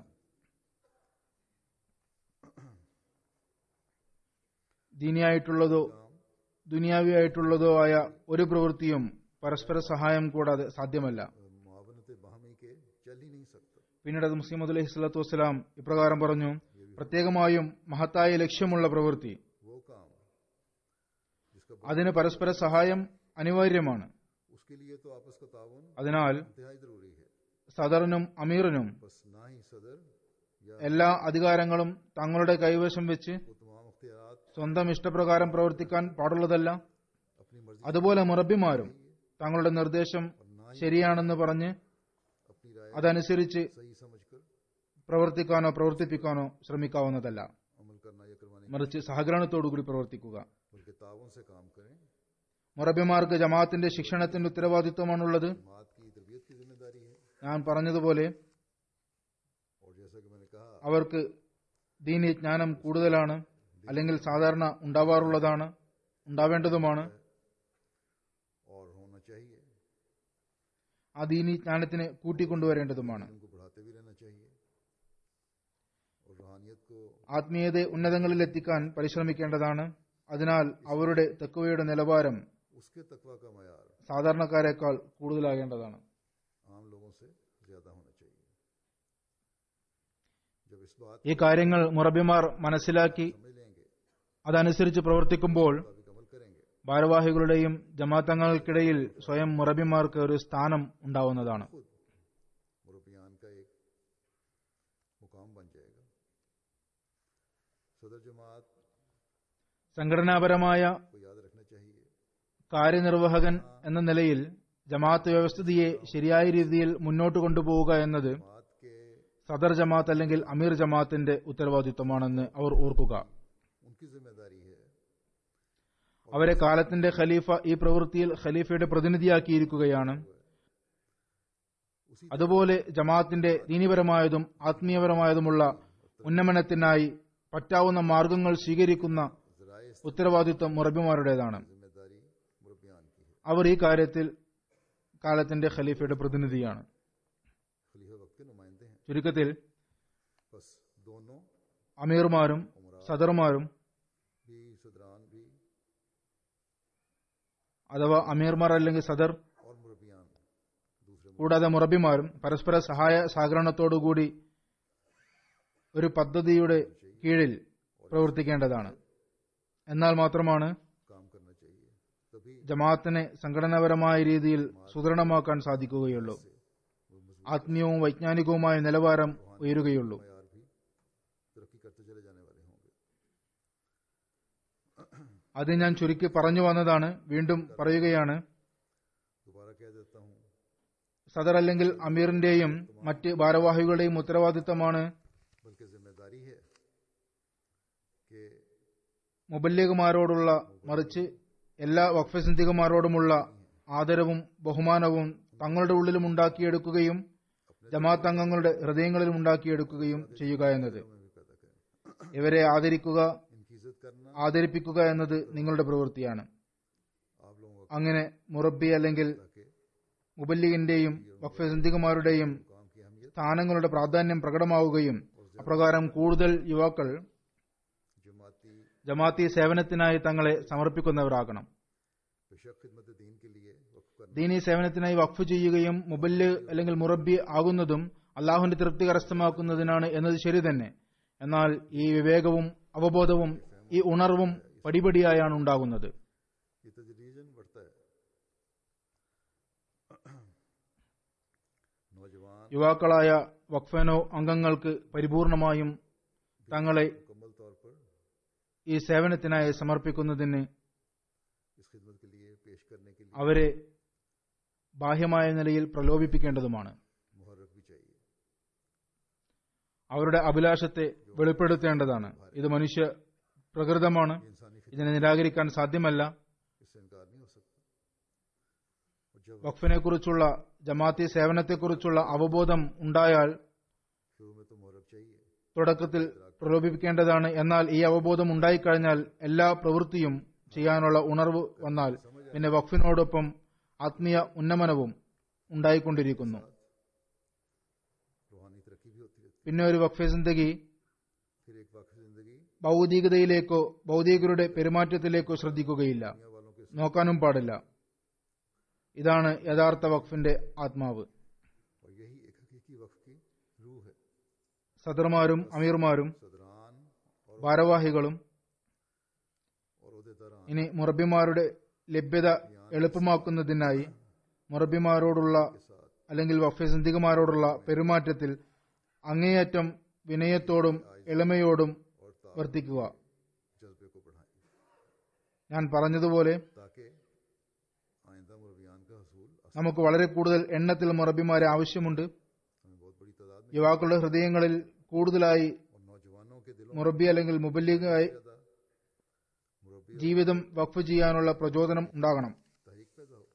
ദീനിയായിട്ടുള്ളതോ ദുനിയാവിയായിട്ടുള്ളതോ ആയ ഒരു പ്രവൃത്തിയും പരസ്പര സഹായം കൂടാതെ സാധ്യമല്ല मुआवनत बाहमी के चल ही नहीं सकता പിന്നീട് അത് മുസ്ലിം അലൈഹി സ്വലാത്തു വസ്സലാം ഇപ്രകാരം പറഞ്ഞു പ്രത്യേകമായും മഹത്തായ ലക്ഷ്യമുള്ള പ്രവൃത്തി वो काम जिसका അതിന് പരസ്പര സഹായം അനിവാര്യമാണ് उसके लिए तो आपस का ताउन അതിനാൽ इंतहाई जरूरी है സദറിനും അമീറിനും बस ना ही सदर या എല്ലാ അധികാരങ്ങളും തങ്ങളുടെ കൈവശം വെച്ച് वो तमाम अख्तियार സ്വന്തം ഇഷ്ടപ്രകാരം പ്രവർത്തിക്കാൻ പാടുള്ളതല്ല अपनी मर्जी അതുപോലെ മുറബിമാരും തങ്ങളുടെ നിർദ്ദേശം ശരിയാണെന്ന് പറഞ്ഞ് अपनी राय അതനുസരിച്ച് सही समझकर പ്രവർത്തിക്കാനോ പ്രവർത്തിപ്പിക്കാനോ ശ്രമിക്കാവുന്നതല്ല अमल करना या करवाने മറിച്ച് സഹകരണത്തോടുകൂടി പ്രവർത്തിക്കുക बल्कि ताउन से काम करें മുറബിമാർക്ക് ജമാഅത്തിന്റെ ശിക്ഷണത്തിന്റെ ഉത്തരവാദിത്വമാണുള്ളത് जमात की तरबियत की जिम्मेदारी है ഞാൻ പറഞ്ഞതുപോലെ और जैसा कि मैंने कहा അവർക്ക് ദീനി ജ്ഞാനം കൂടുതലാണ് അല്ലെങ്കിൽ സാധാരണ ഉണ്ടാവാറുള്ളതാണ് ഉണ്ടാവേണ്ടതുമാണ് और होना चाहिए ആ ദീനി ജ്ഞാനത്തിന് കൂട്ടിക്കൊണ്ടുവരേണ്ടതുമാണ് इनको बढ़ाते भी रहना चाहिए और रूहानियत को ആത്മീയതയെ ഉന്നതങ്ങളിൽ എത്തിക്കാൻ പരിശ്രമിക്കേണ്ടതാണ് അതിനാൽ അവരുടെ തെക്കുവയുടെ നിലവാരം उसके तकवा का मैार സാധാരണക്കാരെക്കാൾ കൂടുതലാകേണ്ടതാണ് आम लोगों से ज्यादा होना चाहिए जब इस बात ഈ കാര്യങ്ങൾ മുറബിമാർ മനസ്സിലാക്കി समझ लेंगे അതനുസരിച്ച് പ്രവർത്തിക്കുമ്പോൾ मुताबिक अमल करेंगे ഭാരവാഹികളുടെയും ജമാഅത്തങ്ങൾക്കിടയിൽ സ്വയം മുറബിമാർക്ക് ഒരു സ്ഥാനം ഉണ്ടാവുന്നതാണ് खुद मुरबियान का एक मुकाम बन जाएगा सदर जमात സംഘടനാപരമായ को याद रखना चाहिए കാര്യനിർവഹകൻ എന്ന നിലയിൽ ജമാഅത്ത് വ്യവസ്ഥിതിയെ ശരിയായ രീതിയിൽ മുന്നോട്ട് കൊണ്ടുപോവുക എന്നത് बात के സദർ ജമാഅത്ത് അല്ലെങ്കിൽ അമീർ ജമാഅത്തിന്റെ ഉത്തരവാദിത്വമാണെന്ന് അവർ ഓർക്കുക उनकी जिम्मेदारी है അവരെ കാലത്തിന്റെ ഖലീഫ ഈ പ്രവൃത്തിയിൽ ഖലീഫയുടെ പ്രതിനിധിയാക്കിയിരിക്കുകയാണ് അതുപോലെ ജമാഅത്തിന്റെ ദീനിപരമായതും ആത്മീയപരമായതുമുള്ള ഉന്നമനത്തിനായി പറ്റാവുന്ന മാർഗങ്ങൾ സ്വീകരിക്കുന്ന जराए ഉത്തരവാദിത്വം മുറബിമാരുടേതാണ് जिम्मेदारी मुरबियान की है അവർ ഈ കാര്യത്തിൽ കാലത്തിന്റെ ഖലീഫയുടെ പ്രതിനിധിയാണ് खलीफा वक्त के नुमाइंदे हैं ചുരുക്കത്തിൽ बस दोनों അമീർമാരും സദർമാരും भी सदरान भी അഥവാ അമീർമാർ അല്ലെങ്കിൽ സദർ और मुरबियान दूसरे കൂടാതെ മുറബിമാരും പരസ്പര സഹായ സഹകരണത്തോടുകൂടി ഒരു പദ്ധതിയുടെ കീഴിൽ പ്രവർത്തിക്കേണ്ടതാണ് എന്നാൽ മാത്രമാണ് काम करना चाहिए तभी ജമാഅത്തിനെ സംഘടനാപരമായ രീതിയിൽ സുദൃഢമാക്കാൻ സാധിക്കുകയുള്ളൂ ആത്മീയവും വൈജ്ഞാനികവുമായ നിലവാരം ഉയരുകയുള്ളൂ मैार भी तरक्की करते चले जाने वाले होंगे അത് ഞാൻ ചുരുക്കി പറഞ്ഞു വന്നതാണ് വീണ്ടും പറയുകയാണ് दोबारा कह देता हूँ സദർ അല്ലെങ്കിൽ അമീറിന്റെയും മറ്റ് ഭാരവാഹികളുടെയും ഉത്തരവാദിത്തമാണ് बल्कि जिम्मेदारी है कि മുബല്ലിഗുമാരോടുള്ള മറിച്ച് എല്ലാ വഖഫസിന്ധികമാരോടുമുള്ള ആദരവും ബഹുമാനവും തങ്ങളുടെ ഉള്ളിലും ഉണ്ടാക്കിയെടുക്കുകയും ജമാഅത്ത് അംഗങ്ങളുടെ ഹൃദയങ്ങളിലും ഉണ്ടാക്കിയെടുക്കുകയും ചെയ്യുക എന്നത് में भी पैदा करें ഇവരെ ആദരിക്കുക इनकी इज्जत करना ആദരിപ്പിക്കുക എന്നത് നിങ്ങളുടെ പ്രവൃത്തിയാണ് आप लोगों അങ്ങനെ മുറബി അല്ലെങ്കിൽ का कि മുബല്ലിഗിന്റെയും വഖഫസിന്ധികമാരുടെയും काम की अहमियत സ്ഥാനങ്ങളുടെ പ്രാധാന്യം പ്രകടമാവുകയും അപ്രകാരം കൂടുതൽ യുവാക്കൾ जमाती ജമാഅത്തി സേവനത്തിനായി തങ്ങളെ സമർപ്പിക്കുന്നവരാകണം बेशक खिदमत दीन के लिए वक्फ करना ദീനി സേവനത്തിനായി വഖഫ് ചെയ്യുകയും മുബല്ല് അല്ലെങ്കിൽ മുറബി ആകുന്നതും അള്ളാഹുവിന്റെ തൃപ്തി കരസ്ഥമാക്കുന്നതിനാണ് എന്നത് ശരി തന്നെ എന്നാൽ ഈ വിവേകവും അവബോധവും ഈ ഉണർവും പടിപടിയായാണ് ഉണ്ടാകുന്നത് ये तजरीजन बढ़ता है नौजवान യുവാക്കളായ വഖഫനോ അംഗങ്ങൾക്ക് പരിപൂർണമായും തങ്ങളെ मुकम्मल तौर पर ഈ സേവനത്തിനായി സമർപ്പിക്കുന്നതിന് इस खिदमत के लिए पेश करने के लिए അവരെ ബാഹ്യമായ നിലയിൽ പ്രലോഭിപ്പിക്കേണ്ടതുമാണ് मुहर्रक भी चाहिए അവരുടെ അഭിലാഷത്തെ വെളിപ്പെടുത്തേണ്ടതാണ് ഇത് മനുഷ്യ പ്രകൃതമാണ് ये इंसानी फितरत ഇതിനെ നിരാകരിക്കാൻ സാധ്യമല്ല इससे इनकार नहीं हो सकता और जब വഖഫിനെ കുറിച്ചുള്ള ജമാഅത്തി സേവനത്തെക്കുറിച്ചുള്ള അവബോധം ഉണ്ടായാൽ शुरू में तो मुहर्रक चाहिए തുടക്കത്തിൽ പ്രലോഭിപ്പിക്കേണ്ടതാണ് എന്നാൽ ഈ അവബോധം ഉണ്ടായിക്കഴിഞ്ഞാൽ എല്ലാ പ്രവൃത്തിയും ചെയ്യാനുള്ള ഉണർവ് വന്നാൽ പിന്നെ വഖഫിനോടൊപ്പം ആത്മീയ ഉന്നമനവും ഉണ്ടായിക്കൊണ്ടിരിക്കുന്നു रूहानी तरक्की भी होती रहती പിന്നെ ഒരു വഖഫ് സിന്ദഗി है फिर एक वाकई जिंदगी ഭൗതികതയിലേക്കോ ഭൗതികരുടെ പെരുമാറ്റത്തിലേക്കോ ശ്രദ്ധിക്കുകയില്ല दुनिया वालों के നോക്കാനും പാടില്ല ഇതാണ് യഥാർത്ഥ വഖഫിന്റെ ആത്മാവ് और यही एक हकीकी वक्फ की रूह है സദർമാരും അമീർമാരും सदरान और ഭാരവാഹികളും और उहदेदारान ഇനി മുറബിമാരുടെ ലഭ്യത എളുപ്പമാക്കുന്നതിനായി മുറബിമാരോടുള്ള അല്ലെങ്കിൽ വഫസിന്ധികമാരോടുള്ള പെരുമാറ്റത്തിൽ അങ്ങേയറ്റം വിനയത്തോടും എളിമയോടും और ता വർത്തിക്കുക जज्बे को बढ़ाएं ഞാൻ പറഞ്ഞതുപോലെ ताकि आइंदा मुरबियान का हसूल आसान- നമുക്ക് വളരെ കൂടുതൽ എണ്ണത്തിൽ മുറബിമാരെ ആവശ്യമുണ്ട് हमें बहुत बड़ी तादाद में യുവാക്കളുടെ ഹൃദയങ്ങളിൽ കൂടുതലായി और नौजवानों के दिलों മുറബി അല്ലെങ്കിൽ മുബല്ലിഗായി में ज्यादा मुरबी ജീവിതം വഖഫ് ചെയ്യാനുള്ള പ്രചോദനം ഉണ്ടാകണം तहरीक पैदा हो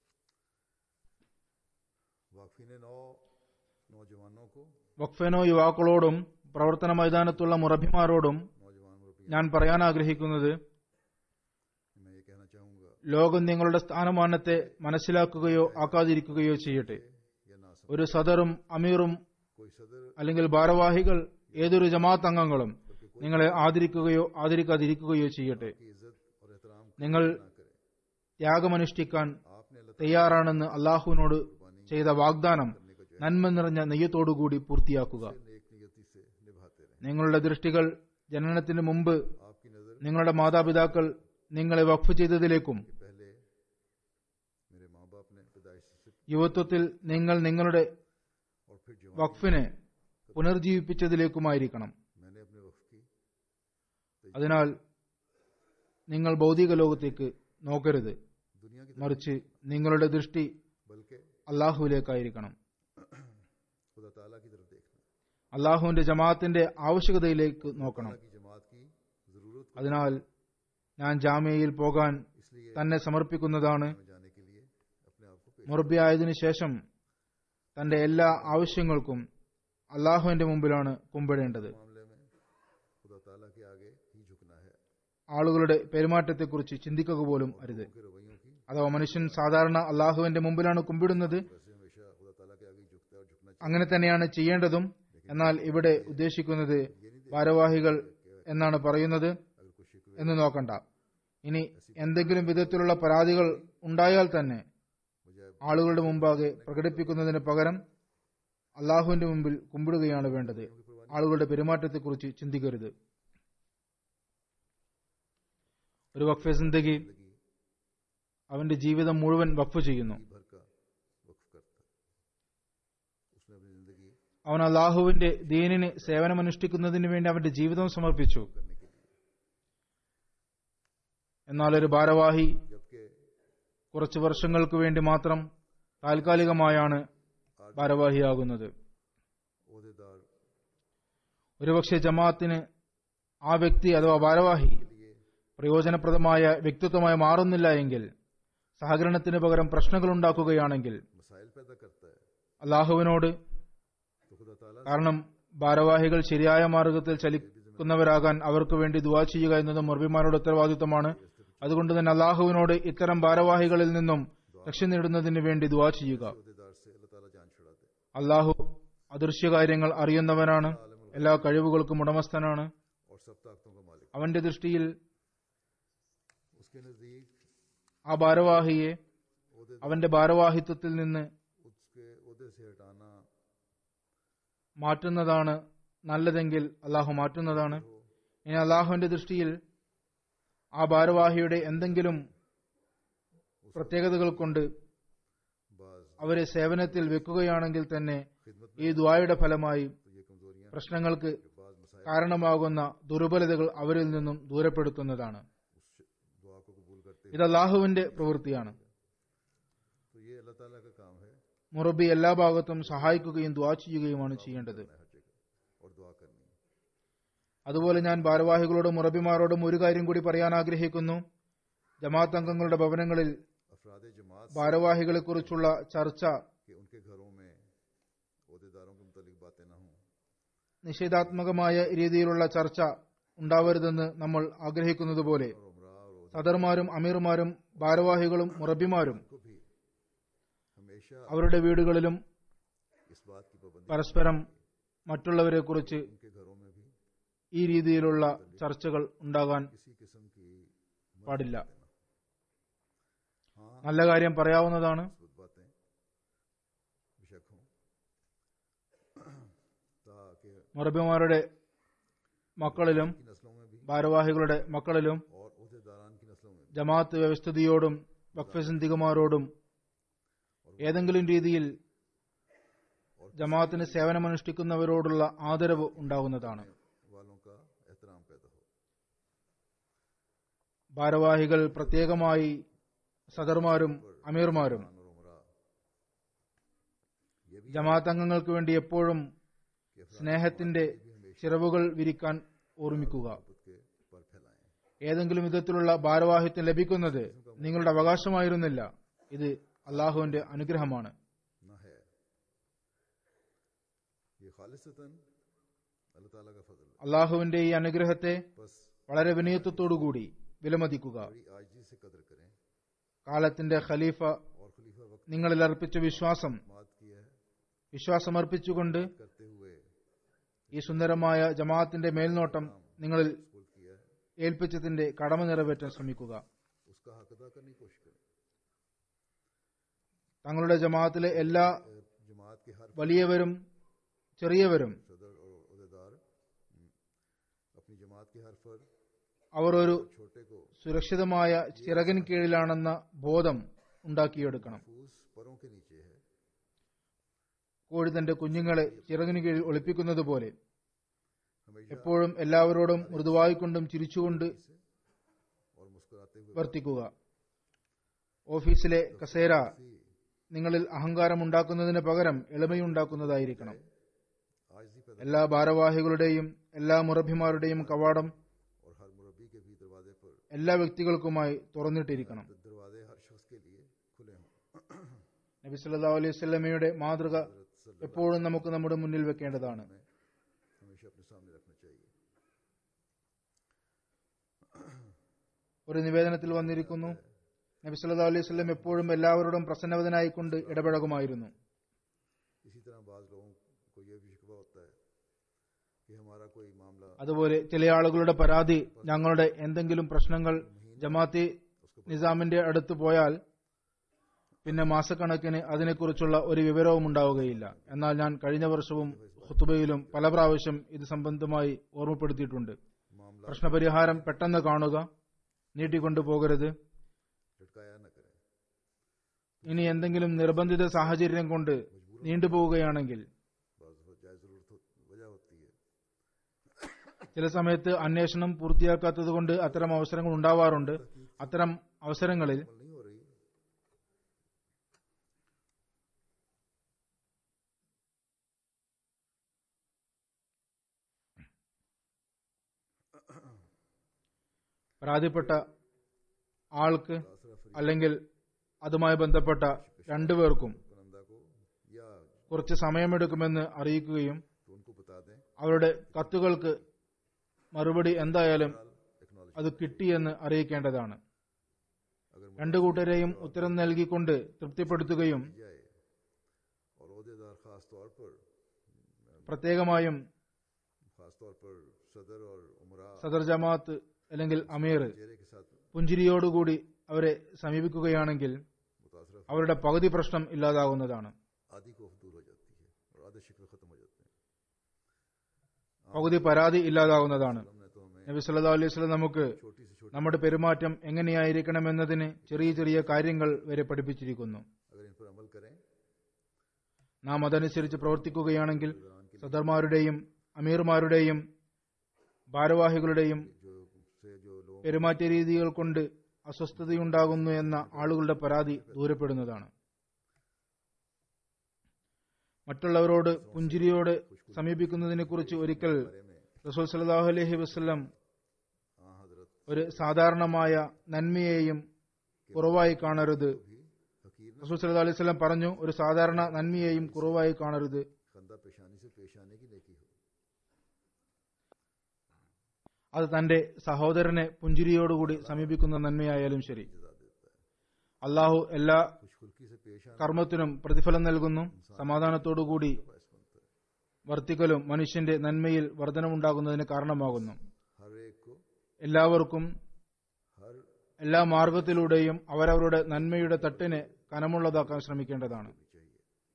वाकफी ने नौ नौजवानों को വഖഫനോ യുവാക്കളോടും പ്രവർത്തന മൈതാനത്തുള്ള മുറബിമാരോടും नौजवान मुरबी ഞാൻ പറയാൻ ആഗ്രഹിക്കുന്നത് मैं ये कहना चाहूंगा ലോകം നിങ്ങളുടെ സ്ഥാനമാനത്തെ മനസ്സിലാക്കുകയോ ആക്കാതിരിക്കുകയോ ചെയ്യട്ടെ या ना समझ ഒരു സദറും അമീറും कोई सदर അല്ലെങ്കിൽ ഭാരവാഹികൾ ഏതൊരു ജമാഅത്ത് അംഗങ്ങളും നിങ്ങളെ ആദരിക്കുകയോ ആദരിക്കാതിരിക്കുകയോ ചെയ്യട്ടെ की इज्जत और एहतराम നിങ്ങൾ ना करे ത്യാഗമനുഷ്ഠിക്കാൻ आपने अल्लाह തയ്യാറാണെന്ന് അള്ളാഹുവിനോട് ചെയ്ത വാഗ്ദാനം നന്മ നിറഞ്ഞ നെയ്യത്തോടുകൂടി പൂർത്തിയാക്കുക ताला नेक नियति से निभाते रहे നിങ്ങളുടെ ദൃഷ്ടികൾ ജനനത്തിന് മുമ്പ് आपकी नजर നിങ്ങളുടെ മാതാപിതാക്കൾ നിങ്ങളെ വഖഫ് ചെയ്തതിലേക്കും के पहले मेरे माँ बाप ने पैदाइश से യുവത്വത്തിൽ നിങ്ങൾ നിങ്ങളുടെ और फिर जवान വഖഫിനെ പുനർജീവിപ്പിച്ചതിലേക്കുമായിരിക്കണം मैंने अपने वक्फ की അതിനാൽ നിങ്ങൾ ഭൗതിക ലോകത്തേക്ക് നോക്കരുത് दुनिया की മറിച്ച് നിങ്ങളുടെ ദൃഷ്ടി बल्कि അള്ളാഹുവിലേക്കായിരിക്കണം खुदा ताला की तरफ देखना അള്ളാഹുവിന്റെ ജമാഅത്തിന്റെ ആവശ്യകതയിലേക്ക് നോക്കണം ताला की जमात की जरूरत को അതിനാൽ ഞാൻ ജാമ്യയിൽ പോകാൻ इसलिए തന്നെ സമർപ്പിക്കുന്നതാണ് में जाने के लिए अपने आप को पेश മുറബിയായതിനു ശേഷം തന്റെ എല്ലാ ആവശ്യങ്ങൾക്കും അള്ളാഹുവിന്റെ മുമ്പിലാണ് കുമ്പിടേണ്ടത് मामले में खुदा ताला के आगे ही झुकना है ആളുകളുടെ പെരുമാറ്റത്തെക്കുറിച്ച് ചിന്തിക്കുക പോലും അരുത് उनके रवैयों की അഥവാ മനുഷ്യൻ സാധാരണ അള്ളാഹുവിന്റെ മുമ്പിലാണ് കുമ്പിടുന്നത് वैसे हमेशा खुदा ताला के आगे ही झुकता है और झुकना അങ്ങനെ തന്നെയാണ് ചെയ്യേണ്ടതും എന്നാൽ ഇവിടെ ഉദ്ദേശിക്കുന്നത് ഭാരവാഹികൾ എന്നാണ് പറയുന്നത് चाहिए अगर कोई शिकवे എന്ന് നോക്കണ്ട ഇനി എന്തെങ്കിലും വിധത്തിലുള്ള പരാതികൾ ഉണ്ടായാൽ തന്നെ मुझे ആളുകളുടെ മുമ്പാകെ പ്രകടിപ്പിക്കുന്നതിന് പകരം അള്ളാഹുവിന്റെ മുമ്പിൽ കുമ്പിടുകയാണ് വേണ്ടത് ആളുകളുടെ പെരുമാറ്റത്തെക്കുറിച്ച് ചിന്തിക്കരുത് ഒരു വഖഫെ സിന്ദഗി जिंदगी അവന്റെ ജീവിതം മുഴുവൻ വഖഫ് ചെയ്യുന്നു भर का वक्फ करता है उसने अपनी जिंदगी അവൻ അള്ളാഹുവിന്റെ ദീനിന് സേവനമനുഷ്ഠിക്കുന്നതിന് വേണ്ടി അവന്റെ ജീവിതം സമർപ്പിച്ചു करने के लिए എന്നാൽ ഒരു ഭാരവാഹി जबकि കുറച്ചു വർഷങ്ങൾക്ക് വേണ്ടി മാത്രം താൽക്കാലികമായാണ് ഭാരവാഹിയാകുന്നത് अहदेदार ഒരുപക്ഷെ ജമാഅത്തിന് ആ വ്യക്തി അഥവാ ഭാരവാഹി के लिए പ്രയോജനപ്രദമായ വ്യക്തിത്വമായി മാറുന്നില്ല എങ്കിൽ സഹകരണത്തിന് പകരം പ്രശ്നങ്ങൾ ഉണ്ടാക്കുകയാണെങ്കിൽ मसाइल पैदा करता है അള്ളാഹുവിനോട് तो खुदा ताला കാരണം ഭാരവാഹികൾ ശരിയായ മാർഗത്തിൽ ചലിക്കുന്നവരാകാൻ അവർക്ക് വേണ്ടി ദുവാ ചെയ്യുക എന്നത് മുർബിമാരുടെ ഉത്തരവാദിത്തമാണ് അതുകൊണ്ട് തന്നെ അള്ളാഹുവിനോട് ഇത്തരം ഭാരവാഹികളിൽ നിന്നും രക്ഷ നേടുന്നതിന് വേണ്ടി ദുവാ ചെയ്യുക अहदेदार से अल्लाह ताला जान छुड़ाते हैं അള്ളാഹു അദൃശ്യകാര്യങ്ങൾ അറിയുന്നവനാണ് എല്ലാ കഴിവുകൾക്കും ഉടമസ്ഥനാണ് और सब ताकतों का मालिक അവന്റെ ദൃഷ്ടിയിൽ उसके नजदीक ആ ഭാരവാഹിയെ अहदे അവന്റെ ഭാരവാഹിത്വത്തിൽ നിന്ന് उसके अहदे से हटाना മാറ്റുന്നതാണ് നല്ലതെങ്കിൽ അള്ളാഹു മാറ്റുന്നതാണ് ഇനി അള്ളാഹുവിന്റെ ദൃഷ്ടിയിൽ ആ ഭാരവാഹിയുടെ എന്തെങ്കിലും പ്രത്യേകതകൾ കൊണ്ട് बाज അവരെ സേവനത്തിൽ വെക്കുകയാണെങ്കിൽ തന്നെ खिदमत ഈ ദ്വായുടെ ഫലമായി तो ये कमजोरियां പ്രശ്നങ്ങൾക്ക് बाज मसाइल കാരണമാകുന്ന ദുർബലതകൾ അവരിൽ നിന്നും ദൂരപ്പെടുത്തുന്നതാണ് उस दुआ को कबूल करते ഇത് അള്ളാഹുവിന്റെ പ്രവൃത്തിയാണ് तो ये अल्लाह ताला का काम है മുറബി എല്ലാ ഭാഗത്തും സഹായിക്കുകയും ദ്വാ ചെയ്യുകയുമാണ് ചെയ്യേണ്ടത് हर जगह और दुआ करनी അതുപോലെ ഞാൻ ഭാരവാഹികളോടും മുറബിമാരോടും ഒരു കാര്യം കൂടി പറയാൻ ആഗ്രഹിക്കുന്നു ജമാഅത്ത് അംഗങ്ങളുടെ ഭവനങ്ങളിൽ अफराद जमात ഭാരവാഹികളെക്കുറിച്ചുള്ള ചർച്ച के उनके घरों में अहदेदारों के मुतलिक बातें ना हों നിഷേധാത്മകമായ രീതിയിലുള്ള ചർച്ച ഉണ്ടാവരുതെന്ന് നമ്മൾ ആഗ്രഹിക്കുന്നത് പോലെ और उमरा और अहदे സദർമാരും അമീർമാരും ഭാരവാഹികളും മുറബിമാരും को भी हमेशा അവരുടെ വീടുകളിലും इस बात की पाबंदी പരസ്പരം മറ്റുള്ളവരെക്കുറിച്ച് उनके घरों में भी ഈ രീതിയിലുള്ള ചർച്ചകൾ ഉണ്ടാകാൻ किसी किस्म की പാടില്ല हाँ നല്ല കാര്യം പറയാവുന്നതാണ് मुस्बत बातें बेशक हों ताकि മുറബിമാരുടെ മക്കളിലും की नस्लों में भी ഭാരവാഹികളുടെ മക്കളിലും और अहदेदारान की नस्लों में भी ജമാഅത്ത് വ്യവസ്ഥിതിയോടും വഖഫസിന്ധികമാരോടും ഏതെങ്കിലും രീതിയിൽ ജമാഅത്തിന് സേവനമനുഷ്ഠിക്കുന്നവരോടുള്ള ആദരവ് ഉണ്ടാകുന്നതാണ് वालों का एहतराम पैदा हो ഭാരവാഹികൾ പ്രത്യേകമായി സദർമാരും അമീർമാരും और उमरा ये भी ജമാഅത്ത് അംഗങ്ങൾക്ക് വേണ്ടി എപ്പോഴും സ്നേഹത്തിന്റെ ചിറവുകൾ വിരിക്കാൻ ഓർമ്മിക്കുക खुद के पर फैलाएं ഏതെങ്കിലും വിധത്തിലുള്ള ഭാരവാഹിത്വം ലഭിക്കുന്നത് നിങ്ങളുടെ അവകാശമായിരുന്നില്ല ഇത് അള്ളാഹുവിന്റെ അനുഗ്രഹമാണ് न है ये खालिसतन अल्लाह ताला का फजल है അള്ളാഹുവിന്റെ ഈ അനുഗ്രഹത്തെ बस വളരെ വിനയത്വത്തോടുകൂടി വിലമതിക്കുക बड़ी आजी से कदर करें കാലത്തിന്റെ ഖലീഫ और खलीफा वक्त നിങ്ങളിൽ അർപ്പിച്ച വിശ്വാസം मात किया है വിശ്വാസമർപ്പിച്ചുകൊണ്ട് करते हुए ഈ സുന്ദരമായ ജമാഅത്തിന്റെ മേൽനോട്ടം നിങ്ങളിൽ स्कूल किया है ഏൽപ്പിച്ചതിന്റെ കടമ നിറവേറ്റാൻ ശ്രമിക്കുക उसका हक अदा करने की कोशिश करें തങ്ങളുടെ ജമാഅത്തിലെ എല്ലാ अ, जमात के हर വലിയവരും ചെറിയവരും सदर और अहदेदार हम्म, अपनी जमात के हर फर्द അവർ ഒരു छोटे को സുരക്ഷിതമായ ചിറകിൻ കീഴിലാണെന്ന ബോധം ഉണ്ടാക്കിയെടുക്കണം फूस परों के नीचे है കോഴി തന്റെ കുഞ്ഞുങ്ങളെ ചിറകിന് കീഴിൽ ഒളിപ്പിക്കുന്നത് പോലെ हमेशा എപ്പോഴും എല്ലാവരോടും മൃദുവായിക്കൊണ്ടും ചിരിച്ചുകൊണ്ട് से और मुस्कुराते हुए വർത്തിക്കുക ഓഫീസിലെ കസേര നിങ്ങളിൽ അഹങ്കാരമുണ്ടാക്കുന്നതിന് പകരം എളിമയുണ്ടാക്കുന്നതായിരിക്കണം आजी पैदा എല്ലാ ഭാരവാഹികളുടെയും എല്ലാ മുറഭിമാരുടെയും കവാടം और हर मुरब्बी के भी दरवाजे पर എല്ലാ വ്യക്തികൾക്കുമായി തുറന്നിട്ടിരിക്കണം दरवाजे हर शख्स के लिए खुले हों നബി സല്ലല്ലാഹു അലൈഹി വസല്ലമയുടെ മാതൃക എപ്പോഴും നമുക്ക് നമ്മുടെ മുന്നിൽ വെക്കേണ്ടതാണ് हमें हमेशा अपने सामने रखना चाहिए ഒരു നിവേദനത്തിൽ വന്നിരിക്കുന്നു നബി സല്ലല്ലാഹു അലൈഹി വസല്ലം എപ്പോഴും എല്ലാവരോടും പ്രസന്നവതനായിക്കൊണ്ട് ഇടപഴകുമായിരുന്നു इसी तरह बाज लोगों को यह भी शिकवा होता है कि हमारा कोई मामला അതുപോലെ ചില ആളുകളുടെ പരാതി ഞങ്ങളുടെ എന്തെങ്കിലും പ്രശ്നങ്ങൾ ജമാഅത്തി നിസാമിന്റെ അടുത്ത് പോയാൽ പിന്നെ മാസക്കണക്കിന് അതിനെക്കുറിച്ചുള്ള ഒരു വിവരവും ഉണ്ടാവുകയില്ല എന്നാൽ ഞാൻ കഴിഞ്ഞ വർഷവും ഖുത്തുബയിലും പല പ്രാവശ്യം ഇത് സംബന്ധമായി ഓർമ്മപ്പെടുത്തിയിട്ടുണ്ട് मामला പ്രശ്നപരിഹാരം പെട്ടെന്ന് കാണുക നീട്ടിക്കൊണ്ടു പോകരുത് लटकाया न करें ഇനി എന്തെങ്കിലും നിർബന്ധിത സാഹചര്യം കൊണ്ട് നീണ്ടുപോവുകയാണെങ്കിൽ बाज जायज जरूरत हो, वजह होती है ചില സമയത്ത് അന്വേഷണം പൂർത്തിയാക്കാത്തത് കൊണ്ട് അത്തരം അവസരങ്ങൾ ഉണ്ടാവാറുണ്ട് അത്തരം അവസരങ്ങളിൽ अमल नहीं हो रही പരാതിപ്പെട്ട ആൾക്ക് आसरा फरी അല്ലെങ്കിൽ അതുമായി ബന്ധപ്പെട്ട രണ്ടുപേർക്കും कुनंदा को या കുറച്ച് സമയമെടുക്കുമെന്ന് അറിയിക്കുകയും तो उनको बता दें അവരുടെ കത്തുകൾക്ക് മറുപടി എന്തായാലും एक्नॉलेज അത് കിട്ടിയെന്ന് അറിയിക്കേണ്ടതാണ് अगर രണ്ടു കൂട്ടരെയും उത്തരം നൽകിക്കൊണ്ട് തൃപ്തിപ്പെടുത്തുകയും मुझे जाए और अहदेदार खास तौर पर പ്രത്യേകമായും खास तौर पर सदर और उमरा സദർ ജമാഅത്ത് അല്ലെങ്കിൽ അമീർ चेहरे के साथ പുഞ്ചിരിയോടുകൂടി അവരെ സമീപിക്കുകയാണെങ്കിൽ मुतासर അവരുടെ പകുതി പ്രശ്നം ഇല്ലാതാകുന്നതാണ് आदि को दूर हो जाती है और आधे शिकवे खत्म हो जाते हैं പകുതി പരാതി ഇല്ലാതാകുന്നതാണ് हमने तो हमें നബി സല്ലല്ലാഹു അലൈഹി വസല്ലം നമുക്ക് छोटी से छोटी നമ്മുടെ പെരുമാറ്റം എങ്ങനെയായിരിക്കണം എന്നതിന് ചെറിയ ചെറിയ കാര്യങ്ങൾ വരെ പഠിപ്പിച്ചിരിക്കുന്നു अगर इन पर अमल करें നാം അതനുസരിച്ച് പ്രവർത്തിക്കുകയാണെങ്കിൽ സദർമാരുടെയും അമീർമാരുടെയും ഭാരവാഹികളുടെയും जो से जो लोग പെരുമാറ്റ രീതികൾ കൊണ്ട് അസ്വസ്ഥതയുണ്ടാകുന്നു എന്ന ആളുകളുടെ പരാതി ദൂരപ്പെടുന്നതാണ് മറ്റുള്ളവരോട് പുഞ്ചിരിയോട് സമീപിക്കുന്നതിനെ കുറിച്ച് ഒരിക്കൽ बारे में റസൂൽ സല്ലല്ലാഹു അലൈഹി വസല്ലം हाँ हजरत ഒരു സാധാരണമായ നന്മയെയും കുറവായി കാണരുത് भी हकीर റസൂൽ സല്ലല്ലാഹു അലൈഹി വസല്ലം പറഞ്ഞു ഒരു സാധാരണ നന്മയെയും കുറവായി കാണരുത് खंदा पेशानी से पेश आने की नेकी हो അത് തന്റെ സഹോദരനെ പുഞ്ചിരിയോടുകൂടി സമീപിക്കുന്ന നന്മയായാലും ശരി सजा देता है അള്ളാഹു എല്ലാ खुशखुल्की से पेश आना കർമ്മത്തിനും പ്രതിഫലം നൽകുന്നു സമാധാനത്തോടുകൂടി बायस बनता है വർത്തിക്കലും മനുഷ്യന്റെ നന്മയിൽ വർധനമുണ്ടാകുന്നതിന് കാരണമാകുന്നു हर एक को എല്ലാവർക്കും हर എല്ലാ മാർഗത്തിലൂടെയും അവരവരുടെ നന്മയുടെ തട്ടിന് കനമുള്ളതാക്കാൻ ശ്രമിക്കേണ്ടതാണ് भी चाहिए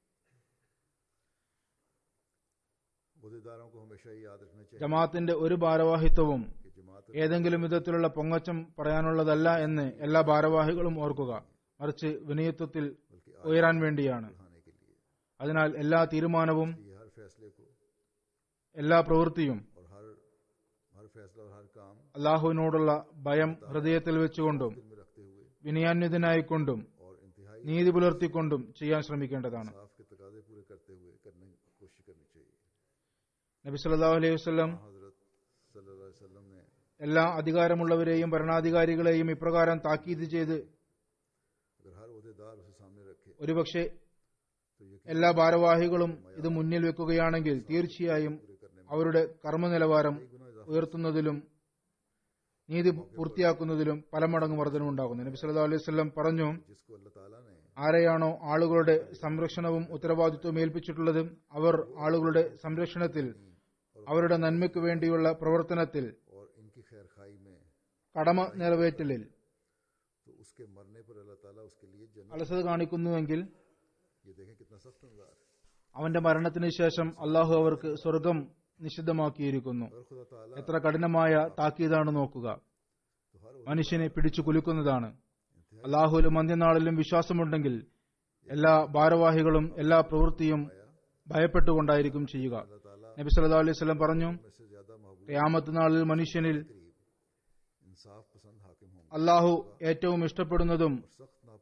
बुद्धिदारों को हमेशा ये याद रखना चाहिए ജമാഅത്തിന്റെ ഒരു ഭാരവാഹിത്വവും कि जमात ഏതെങ്കിലും വിധത്തിലുള്ള പൊങ്ങച്ചം പറയാനുള്ളതല്ല എന്ന് എല്ലാ ഭാരവാഹികളും ഓർക്കുക മറിച്ച് വിനയത്വത്തിൽ बल्कि ഉയരാൻ വേണ്ടിയാണ് बढ़ाने के लिए അതിനാൽ എല്ലാ തീരുമാനവും ये हर फैसले को എല്ലാ പ്രവൃത്തിയും और हर हर फैसला और हर काम അള്ളാഹുവിനോടുള്ള ഭയം ഹൃദയത്തിൽ വെച്ചുകൊണ്ടും दिल में रखते हुए വിനയാന്വിതനായിക്കൊണ്ടും और इंतहाई നീതി പുലർത്തിക്കൊണ്ടും ചെയ്യാൻ ശ്രമിക്കേണ്ടതാണ് साफ के तकाजे पूरे करते हुए करने की कोशिश करनी चाहिए നബി സല്ലല്ലാഹു അലൈഹി വസല്ലം हजरत सल्लल्लाहु अलैहि वसल्लम ने എല്ലാ അധികാരമുള്ളവരെയും ഭരണാധികാരികളെയും ഇപ്രകാരം താക്കീത് ചെയ്ത് अगर हर अहदेदार उसे सामने रखे ഒരുപക്ഷെ तो यकीन എല്ലാ ഭാരവാഹികളും ഇത് മുന്നിൽ വെക്കുകയാണെങ്കിൽ തീർച്ചയായും അവരുടെ കർമ്മ നിലവാരം ഉയർത്തുന്നതിലും നീതി പൂർത്തിയാക്കുന്നതിലും പല മടങ്ങ് വർധനമുണ്ടാകുന്നു നബി സല്ലല്ലാഹു അലൈഹി വസല്ലം പറഞ്ഞു जिसको अल्लाह ताला ने ആരെയാണോ ആളുകളുടെ സംരക്ഷണവും ഉത്തരവാദിത്വവും ഏൽപ്പിച്ചിട്ടുള്ളത് അവർ ആളുകളുടെ സംരക്ഷണത്തിൽ അവരുടെ നന്മയ്ക്ക് വേണ്ടിയുള്ള പ്രവർത്തനത്തിൽ और इनकी खैर खाई में കടമ നിറവേറ്റലിൽ तो उसके मरने पर अल्लाह ताला उसके लिए जन्नत അലസത കാണിക്കുന്നുവെങ്കിൽ ये देखें कितना सख्त नजार है അവന്റെ മരണത്തിന് ശേഷം അള്ളാഹു അവർക്ക് സ്വർഗം നിഷിദ്ധമാക്കിയിരിക്കുന്നു और खुदा ताला എത്ര കഠിനമായ താക്കീതാണ് നോക്കുക तो हर മനുഷ്യനെ പിടിച്ചു കുലുക്കുന്നതാണ് അള്ളാഹുലും അന്ത്യനാളിലും വിശ്വാസമുണ്ടെങ്കിൽ എല്ലാ ഭാരവാഹികളും എല്ലാ പ്രവൃത്തിയും ഭയപ്പെട്ടുകൊണ്ടായിരിക്കും ചെയ്യുക अल्लाह ताला നബി സല്ലല്ലാഹു അലൈഹി വസല്ലം പറഞ്ഞു में से ज्यादा महबूब ഖിയാമത്ത് നാളിൽ മനുഷ്യനിൽ करीब इंसाफ पसंद हाकिम होंगे അള്ളാഹു ഏറ്റവും ഇഷ്ടപ്പെടുന്നതും सख्त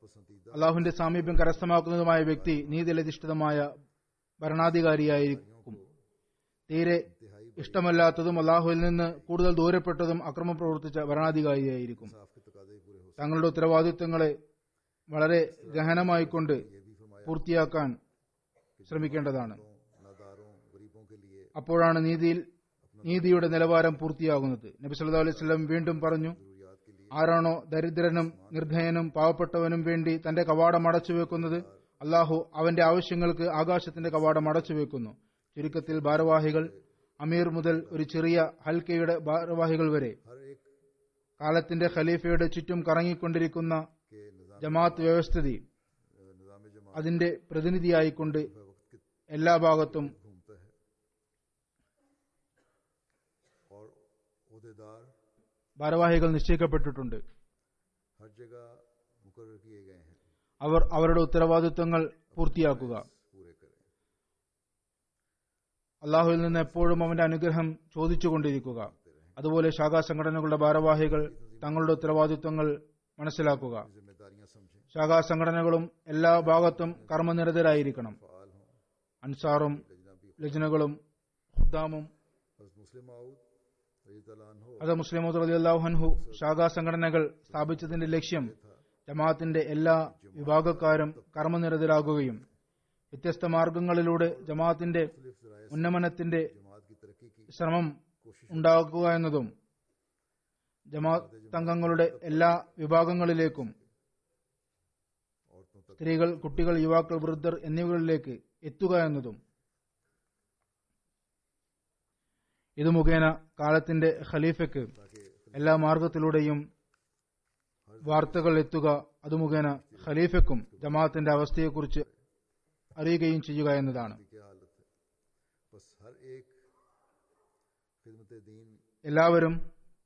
पसंदीदा അള്ളാഹുവിന്റെ സാമീപ്യം കരസ്ഥമാക്കുന്നതുമായ വ്യക്തി നീതിയിലധിഷ്ഠിതമായ ഭരണാധികാരിയായിരിക്കും തീരെ ഇഷ്ടമല്ലാത്തതും അള്ളാഹുവിൽ നിന്ന് കൂടുതൽ ദൂരപ്പെട്ടതും അക്രമം പ്രവർത്തിച്ച ഭരണാധികാരിയായിരിക്കും इंसाफ के तकाजे पूरे हो തങ്ങളുടെ ഉത്തരവാദിത്വങ്ങളെ വളരെ ഗഹനമായിക്കൊണ്ട് ये भी फरमाया പൂർത്തിയാക്കാൻ ശ്രമിക്കേണ്ടതാണ് नादारों गरीबों के लिए അപ്പോഴാണ് നീതിയിൽ നീതിയുടെ നിലവാരം പൂർത്തിയാകുന്നത് നബി സല്ലല്ലാഹു അലൈഹി വസല്ലം വീണ്ടും പറഞ്ഞു जरूरियात के लिए ആരാണോ ദരിദ്രനും നിർഭയനും പാവപ്പെട്ടവനും വേണ്ടി തന്റെ കവാടം അടച്ചു വെക്കുന്നത് അള്ളാഹു അവന്റെ ആവശ്യങ്ങൾക്ക് ആകാശത്തിന്റെ കവാടം അടച്ചു വെക്കുന്നു ചുരുക്കത്തിൽ ഭാരവാഹികൾ അമീർ മുതൽ ഒരു ചെറിയ ഹൽക്കയുടെ ഭാരവാഹികൾ വരെ हर एक കാലത്തിന്റെ ഖലീഫയുടെ ചുറ്റും കറങ്ങിക്കൊണ്ടിരിക്കുന്ന के निजाम ജമാഅത്ത് വ്യവസ്ഥിതി निजाम जमा അതിന്റെ പ്രതിനിധിയായിക്കൊണ്ട് वक्त के എല്ലാ ഭാഗത്തും घूमता है और अहदेदार ഭാരവാഹികൾ നിശ്ചയിക്കപ്പെട്ടിട്ടുണ്ട് हर जगह मुकर किए गए हैं അവർ അവരുടെ ഉത്തരവാദിത്വങ്ങൾ പൂർത്തിയാക്കുക पूरे करें അള്ളാഹുവിൽ നിന്ന് എപ്പോഴും അവന്റെ അനുഗ്രഹം ചോദിച്ചുകൊണ്ടിരിക്കുക അതുപോലെ ശാഖാ സംഘടനകളുടെ ഭാരവാഹികൾ തങ്ങളുടെ ഉത്തരവാദിത്വങ്ങൾ മനസ്സിലാക്കുക जिम्मेदारियां समझें ശാഖാ സംഘടനകളും എല്ലാ ഭാഗത്തും കർമ്മനിരതരായിരിക്കണം फाल हों അൻസാറും लजना भी ലജ്നകളും ഖുദ്ദാമും हज़रत मुस्लिम माऊद रजी तआला अन्हो അത് മുസ്ലിം അള്ളാഹുഹു ശാഖാ സംഘടനകൾ സ്ഥാപിച്ചതിന്റെ ലക്ഷ്യം ജമാഅത്തിന്റെ എല്ലാ വിഭാഗക്കാരും കർമ്മനിരതരാകുകയും വ്യത്യസ്ത മാർഗങ്ങളിലൂടെ ജമാഅത്തിന്റെ मुख्तलिफ ज़राए ഉന്നമനത്തിന്റെ जमात की तरक्की की ശ്രമം ഉണ്ടാക്കുക എന്നതും ജമാഅത്ത് അംഗങ്ങളുടെ എല്ലാ വിഭാഗങ്ങളിലേക്കും औरतों तक സ്ത്രീകൾ കുട്ടികൾ യുവാക്കൾ വൃദ്ധർ എന്നിവകളിലേക്ക് എത്തുക എന്നതും ഇത് മുഖേന കാലത്തിന്റെ ഖലീഫയ്ക്ക് എല്ലാ മാർഗത്തിലൂടെയും വാർത്തകൾ എത്തുക അത് മുഖേന ഖലീഫയ്ക്കും ജമാഅത്തിന്റെ അവസ്ഥയെക്കുറിച്ച് അറിയുകയും ചെയ്യുക എന്നതാണ് की क्या हालत है बस हर एक खिदमत दीन എല്ലാവരും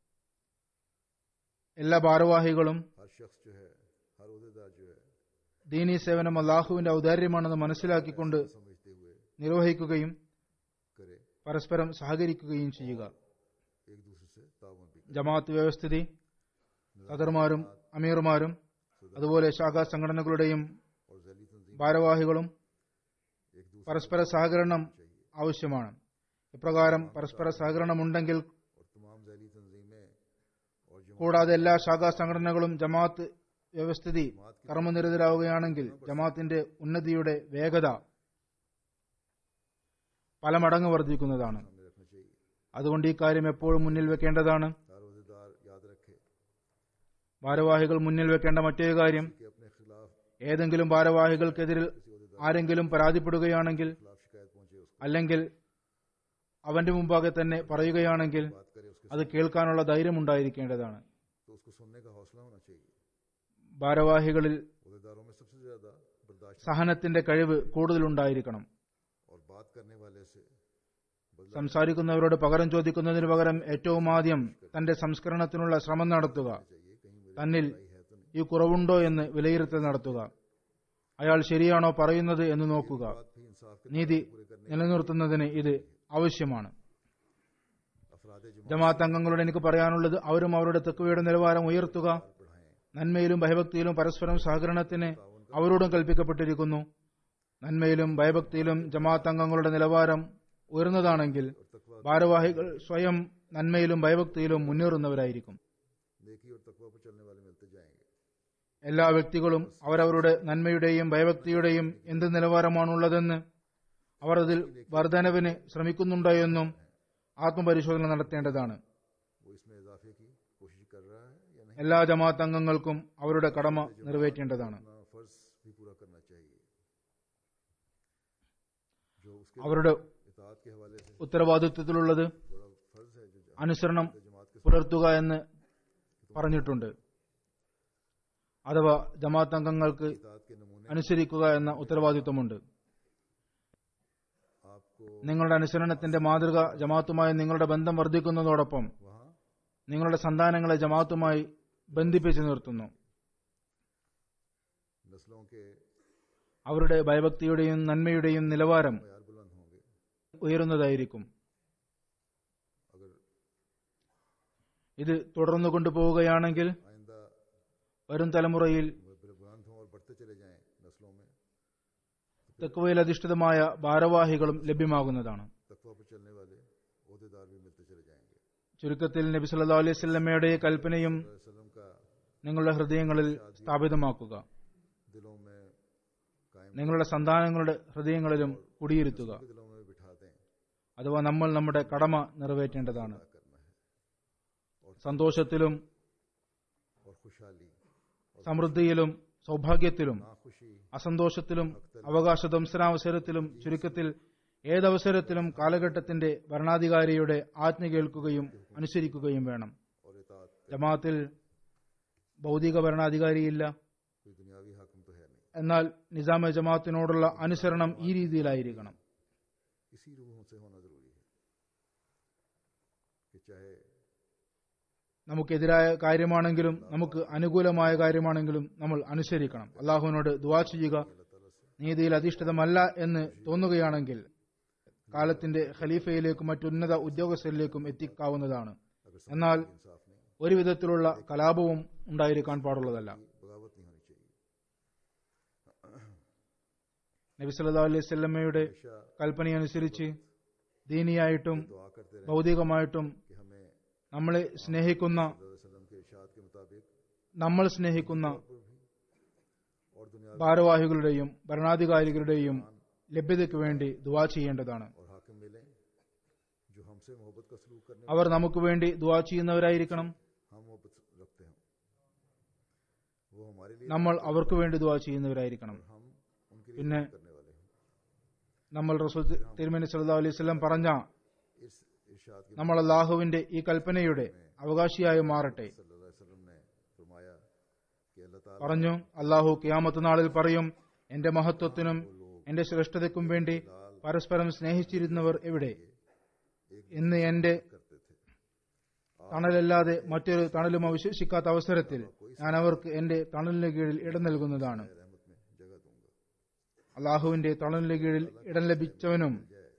എല്ലാ ഭാരവാഹികളും हर शख्स जो है हर अहदेदार जो है ദീനീ സേവനം അള്ളാഹുവിന്റെ ഔദാര്യമാണെന്ന് മനസ്സിലാക്കിക്കൊണ്ട് समझते हुए നിർവഹിക്കുകയും करे പരസ്പരം സഹകരിക്കുകയും ചെയ്യുക एक दूसरे से तावन भी ജമാഅത്ത് വ്യവസ്ഥിതി സദർമാരും അമീർമാരും അതുപോലെ ശാഖാ സംഘടനകളുടെയും और जैली तंजीम ഭാരവാഹികളും एक दूसरे പരസ്പര സഹകരണം ആവശ്യമാണ് ഇപ്രകാരം പരസ്പര സഹകരണമുണ്ടെങ്കിൽ और तमाम जैली तंजीमें और जमा കൂടാതെ എല്ലാ ശാഖാ സംഘടനകളും ജമാഅത്ത് വ്യവസ്ഥിതി കർമ്മനിരതരാവുകയാണെങ്കിൽ ജമാഅത്തിന്റെ ഉന്നതിയുടെ വേഗത പല മടങ്ങ് വർദ്ധിക്കുന്നതാണ് सामने रखना चाहिए അതുകൊണ്ട് ഈ കാര്യം എപ്പോഴും മുന്നിൽ വെക്കേണ്ടതാണ് हर अहदेदार याद रखे ഭാരവാഹികൾ മുന്നിൽ വെക്കേണ്ട മറ്റൊരു കാര്യം कि अपने खिलाफ ഏതെങ്കിലും ഭാരവാഹികൾക്കെതിരിൽ ആരെങ്കിലും പരാതിപ്പെടുകയാണെങ്കിൽ खिलाफ शिकायत पहुंचे उसको അല്ലെങ്കിൽ അവന്റെ മുമ്പാകെ തന്നെ പറയുകയാണെങ്കിൽ बात करे उसके അത് കേൾക്കാനുള്ള ധൈര്യം ഉണ്ടായിരിക്കേണ്ടതാണ് तो उसको सुनने का हौसला होना चाहिए ഭാരവാഹികളിൽ अहदेदारों में सबसे ज्यादा बर्दाश्त സഹനത്തിന്റെ കഴിവ് കൂടുതലുണ്ടായിരിക്കണം और बात करने वाले से बदला സംസാരിക്കുന്നവരോട് പകരം ചോദിക്കുന്നതിന് പകരം ഏറ്റവും ആദ്യം തന്റെ സംസ്കരണത്തിനുള്ള ശ്രമം നടത്തുക चाहिए कहीं मेरी തന്നിൽ है तो नहीं ഈ കുറവുണ്ടോ എന്ന് വിലയിരുത്തൽ നടത്തുക അയാൾ ശരിയാണോ പറയുന്നത് എന്ന് നോക്കുക बात भी इंसाफ के നീതി നിലനിർത്തുന്നതിന് ഇത് ആവശ്യമാണ് अफराद जमा ജമാഅത്ത് അംഗങ്ങളോട് എനിക്ക് പറയാനുള്ളത് അവരും അവരുടെ തെക്കുവയുടെ നിലവാരം ഉയർത്തുക बढ़ाएं നന്മയിലും ഭയഭക്തിയിലും പരസ്പരം സഹകരണത്തിന് അവരോടും കൽപ്പിക്കപ്പെട്ടിരിക്കുന്നു നന്മയിലും ഭയഭക്തിയിലും ജമാഅത്ത് അംഗങ്ങളുടെ നിലവാരം ഉയർന്നതാണെങ്കിൽ ഭാരവാഹികൾ സ്വയം നന്മയിലും ഭയഭക്തിയിലും മുന്നേറുന്നവരായിരിക്കും नेकी और तकवा पर चलने वाले मिलते जाएंगे എല്ലാ വ്യക്തികളും അവരവരുടെ നന്മയുടെയും ഭയഭക്തിയുടെയും എന്ത് നിലവാരമാണുള്ളതെന്ന് അവർ അതിൽ വർധനവിന് ശ്രമിക്കുന്നുണ്ടോ എന്നും ആത്മപരിശോധന നടത്തേണ്ടതാണ് वो इसमें इजाफे की कोशिश कर रहा है या नहीं എല്ലാ ജമാഅത്ത് അംഗങ്ങൾക്കും അവരുടെ കടമ നിറവേറ്റേണ്ടതാണ് अपना फर्ज भी पूरा करना चाहिए जो उसके അവരുടെ इतात के हवाले से ഉത്തരവാദിത്വത്തിലുള്ളത് बड़ा फर्ज है जो അനുസരണം जमात के പുലർത്തുക എന്ന് പറഞ്ഞിട്ടുണ്ട് അഥവാ ജമാഅത്ത് അംഗങ്ങൾക്ക് इतात के नमूने അനുസരിക്കുക എന്ന ഉത്തരവാദിത്വമുണ്ട് आपको നിങ്ങളുടെ അനുസരണത്തിന്റെ മാതൃക ജമാഅത്തുമായി നിങ്ങളുടെ ബന്ധം വർദ്ധിക്കുന്നതോടൊപ്പം वहाँ നിങ്ങളുടെ സന്താനങ്ങളെ ജമാഅത്തുമായി ബന്ധിപ്പിച്ചു നിർത്തുന്നു नस्लों के അവരുടെ ഭയഭക്തിയുടെയും നന്മയുടെയും നിലവാരം मैार बुलंद होंगे ഉയരുന്നതായിരിക്കും अगर ഇത് തുടർന്നു കൊണ്ടുപോവുകയാണെങ്കിൽ आइंदा വരും തലമുറയിൽ बुलंद हों और चले जाएं नस्लों में തെക്കുവയിൽ അധിഷ്ഠിതമായ ഭാരവാഹികളും ലഭ്യമാകുന്നതാണ് तकवा पर चलने वाले अहदेदार भी मिलते चले जाएंगे ചുരുക്കത്തിൽ നബി സല്ലാ അലൈഹി സ്വല്ലമ്മയുടെ കൽപ്പനയും वसल्लम का നിങ്ങളുടെ ഹൃദയങ്ങളിൽ സ്ഥാപിതമാക്കുക दिलों में कायम നിങ്ങളുടെ സന്താനങ്ങളുടെ ഹൃദയങ്ങളിലും കുടിയിരുത്തുക के दिलों में बिठा दें അഥവാ നമ്മൾ നമ്മുടെ കടമ നിറവേറ്റേണ്ടതാണ് क्या करना है സന്തോഷത്തിലും और खुशहाली സമൃദ്ധിയിലും സൗഭാഗ്യത്തിലും नाखुशी അസന്തോഷത്തിലും അവകാശ ദംസനാവസരത്തിലും ചുരുക്കത്തിൽ ഏതവസരത്തിലും കാലഘട്ടത്തിന്റെ ഭരണാധികാരിയുടെ ആജ്ഞ കേൾക്കുകയും അനുസരിക്കുകയും വേണം और इतात ജമാഅത്തിൽ ഭൗതിക ഭരണാധികാരിയില്ല कोई दुनियावी हाकम तो है नहीं എന്നാൽ നിസാമ ജമാഅത്തിനോടുള്ള അനുസരണം ഈ രീതിയിലായിരിക്കണം इसी रूह से होना जरूरी है कि चाहे നമുക്കെതിരായ കാര്യമാണെങ്കിലും നമുക്ക് അനുകൂലമായ കാര്യമാണെങ്കിലും നമ്മൾ അനുസരിക്കണം അള്ളാഹുവിനോട് ദുവാ ചെയ്യുക നീതിയിൽ അധിഷ്ഠിതമല്ല എന്ന് തോന്നുകയാണെങ്കിൽ കാലത്തിന്റെ ഖലീഫയിലേക്കും മറ്റുന്നത ഉദ്യോഗസ്ഥരിലേക്കും എത്തിക്കാവുന്നതാണ് എന്നാൽ इंसाफ नहीं ഒരു വിധത്തിലുള്ള കലാപവും ഉണ്ടായിരിക്കാൻ പാടുള്ളതല്ല बगावत नहीं होनी चाहिए നബി സല്ലാ അലൈഹി സ്വല്ലമ്മയുടെ हमेशा കൽപ്പനയനുസരിച്ച് ദീനിയായിട്ടും दुआ करते रहे ഭൗതികമായിട്ടും कि हमें നമ്മളെ സ്നേഹിക്കുന്ന वसल्लम के इरशाद के मुताबिक നമ്മൾ സ്നേഹിക്കുന്ന और दुनिया ഭാരവാഹികളുടെയും ഭരണാധികാരികളുടെയും ലഭ്യതയ്ക്ക് വേണ്ടി ദുവാ ചെയ്യേണ്ടതാണ് और हाकिम मिले जो हमसे मोहब्बत का सलूक करने അവർ നമുക്ക് വേണ്ടി ദുവാ ചെയ്യുന്നവരായിരിക്കണം हम मोहब्बत रखते हैं वो हमारे लिए നമ്മൾ അവർക്ക് വേണ്ടി ദുവാ ചെയ്യുന്നവരായിരിക്കണം हम उनके लिए പിന്നെ करने वाले हैं നമ്മൾ റസൂൽ തിരുമേനി സല്ലല്ലാഹു അലൈഹി വസല്ലം പറഞ്ഞ इस इरशाद के നമ്മൾ അള്ളാഹുവിന്റെ ഈ കൽപ്പനയുടെ അവകാശിയായി മാറട്ടെ सल्लल्लाहु अलैहि वसल्लम ने फरमाया कि अल्लाह ताला പറഞ്ഞു അള്ളാഹു കിയാമത്ത് നാളിൽ പറയും എന്റെ മഹത്വത്തിനും എന്റെ ശ്രേഷ്ഠതയ്ക്കും വേണ്ടി പരസ്പരം സ്നേഹിച്ചിരുന്നവർ എവിടെ ഇന്ന് എന്റെ करते थे തണലല്ലാതെ മറ്റൊരു തണലും അവശേഷിക്കാത്ത അവസരത്തിൽ ഞാൻ അവർക്ക് എന്റെ തണലിന് കീഴിൽ ഇടം നൽകുന്നതാണ് रहमत में जगह दूंगा അള്ളാഹുവിന്റെ തണലിന് കീഴിൽ ഇടം ലഭിച്ചവനും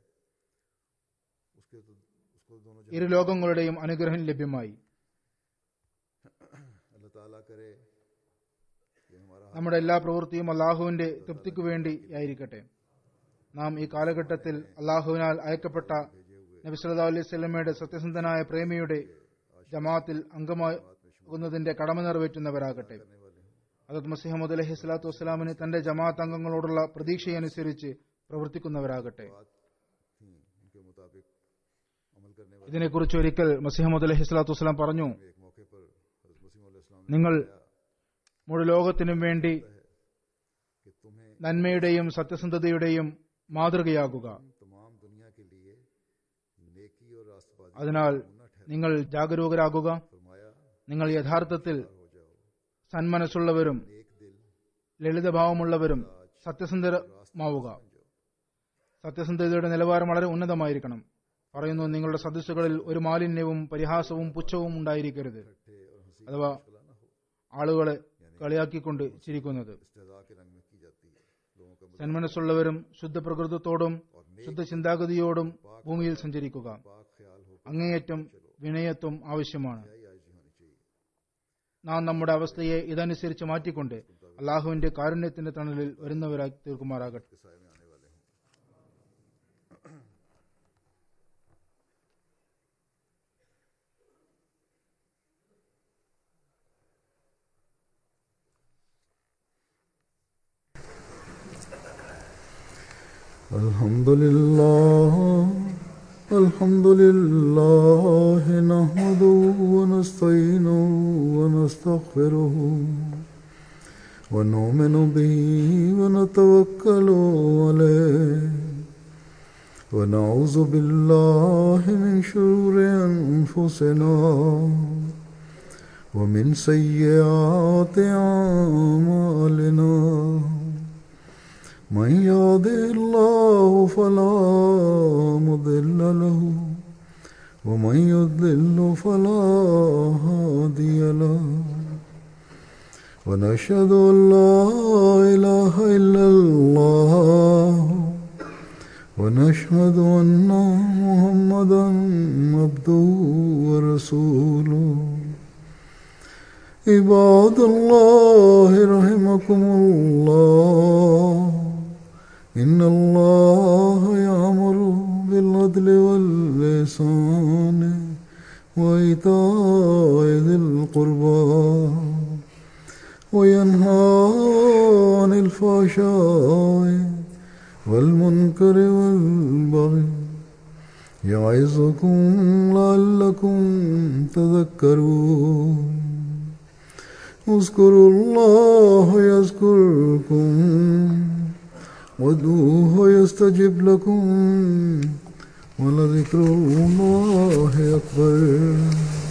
उसके तो उसको तो दोनों ഇരു ലോകങ്ങളുടെയും അനുഗ്രഹം ലഭ്യമായി जगह अल्लाह ताला करे कि हमारा നമ്മുടെ എല്ലാ പ്രവൃത്തിയും അള്ളാഹുവിന്റെ തൃപ്തിക്കു വേണ്ടി ആയിരിക്കട്ടെ നാം ഈ കാലഘട്ടത്തിൽ അള്ളാഹുവിനാൽ അയക്കപ്പെട്ട നബി സല്ലല്ലാഹു അലൈഹി സ്വലമയുടെ സത്യസന്ധനായ പ്രേമിയുടെ ജമാഅത്തിൽ അംഗമാകുന്നതിന്റെ കടമ നിറവേറ്റുന്നവരാകട്ടെ करने वाले हैं അതത് മസിഹമ്മദ് അലഹി സ്വലാത്തു വസ്സലാമിന് തന്റെ ജമാഅത്ത് അംഗങ്ങളോടുള്ള പ്രതീക്ഷയനുസരിച്ച് പ്രവർത്തിക്കുന്നവരാകട്ടെ बात थी उनके मुताबिक अमल करने वाले ഇതിനെക്കുറിച്ച് ഒരിക്കൽ മസിഹമ്മദ് അലഹി സ്വലാത്തു വസ്സലാം പറഞ്ഞു एक मौके पर हज़रत मसीह अलैहि सलाम ने നിങ്ങൾ മുഴു ലോകത്തിനും വേണ്ടി कि तुम्हें നന്മയുടെയും സത്യസന്ധതയുടെയും മാതൃകയാകുക तमाम दुनिया के लिए नेकी और रास्तबाजी അതിനാൽ നിങ്ങൾ ജാഗരൂകരാകുക फरमाया നിങ്ങൾ യഥാർത്ഥത്തിൽ हो जाओ സന്മനസ്സുള്ളവരും एक दिल ലളിതഭാവമുള്ളവരും സത്യസന്ധമാവുക സത്യസന്ധതയുടെ നിലവാരം വളരെ ഉന്നതമായിരിക്കണം പറയുന്നു നിങ്ങളുടെ സദസ്സുകളിൽ ഒരു മാലിന്യവും പരിഹാസവും പുച്ഛവും ഉണ്ടായിരിക്കരുത് थे और हंसी അഥവാ मुश्किल ना हो ആളുകളെ കളിയാക്കിക്കൊണ്ട് ചിരിക്കുന്നത് इस्तेजा के रंग में की जाती है लोगों का സന്മനസ്സുള്ളവരും ശുദ്ധ പ്രകൃതത്തോടും ശുദ്ധ ചിന്താഗതിയോടും ഭൂമിയിൽ സഞ്ചരിക്കുക पाक ख्याल हो അങ്ങേയറ്റം വിനയത്വം ആവശ്യമാണ് ही आजी होनी चाहिए നാം നമ്മുടെ അവസ്ഥയെ ഇതനുസരിച്ച് മാറ്റിക്കൊണ്ട് അള്ളാഹുവിന്റെ കാരുണ്യത്തിന്റെ തണലിൽ വരുന്നവരായി തീർക്കുമാറാകട്ടെ के साय में आने वाले हों الحمد لله الحمد لله نحمده ونستعينه ونستغفره ونؤمن به ونتوكل عليه ونعوذ بالله من شرور أنفسنا ومن سيئات أعمالنا من يهده الله فلا مضل له ومن يضلل فلا هادي له ونشهد أن لا إله إلا الله ونشهد أن محمدا عبده ورسوله عباد الله رحمكم ينهاكم الله إن الله يأمر بالعدل واللسان وإيتاء ذي القربى وينهى عن الفحشاء والمنكر والبغي يعظكم لعلكم تذكرون اذكروا الله يذكركم وادعوه يستجب لكم ولذكر الله أكبر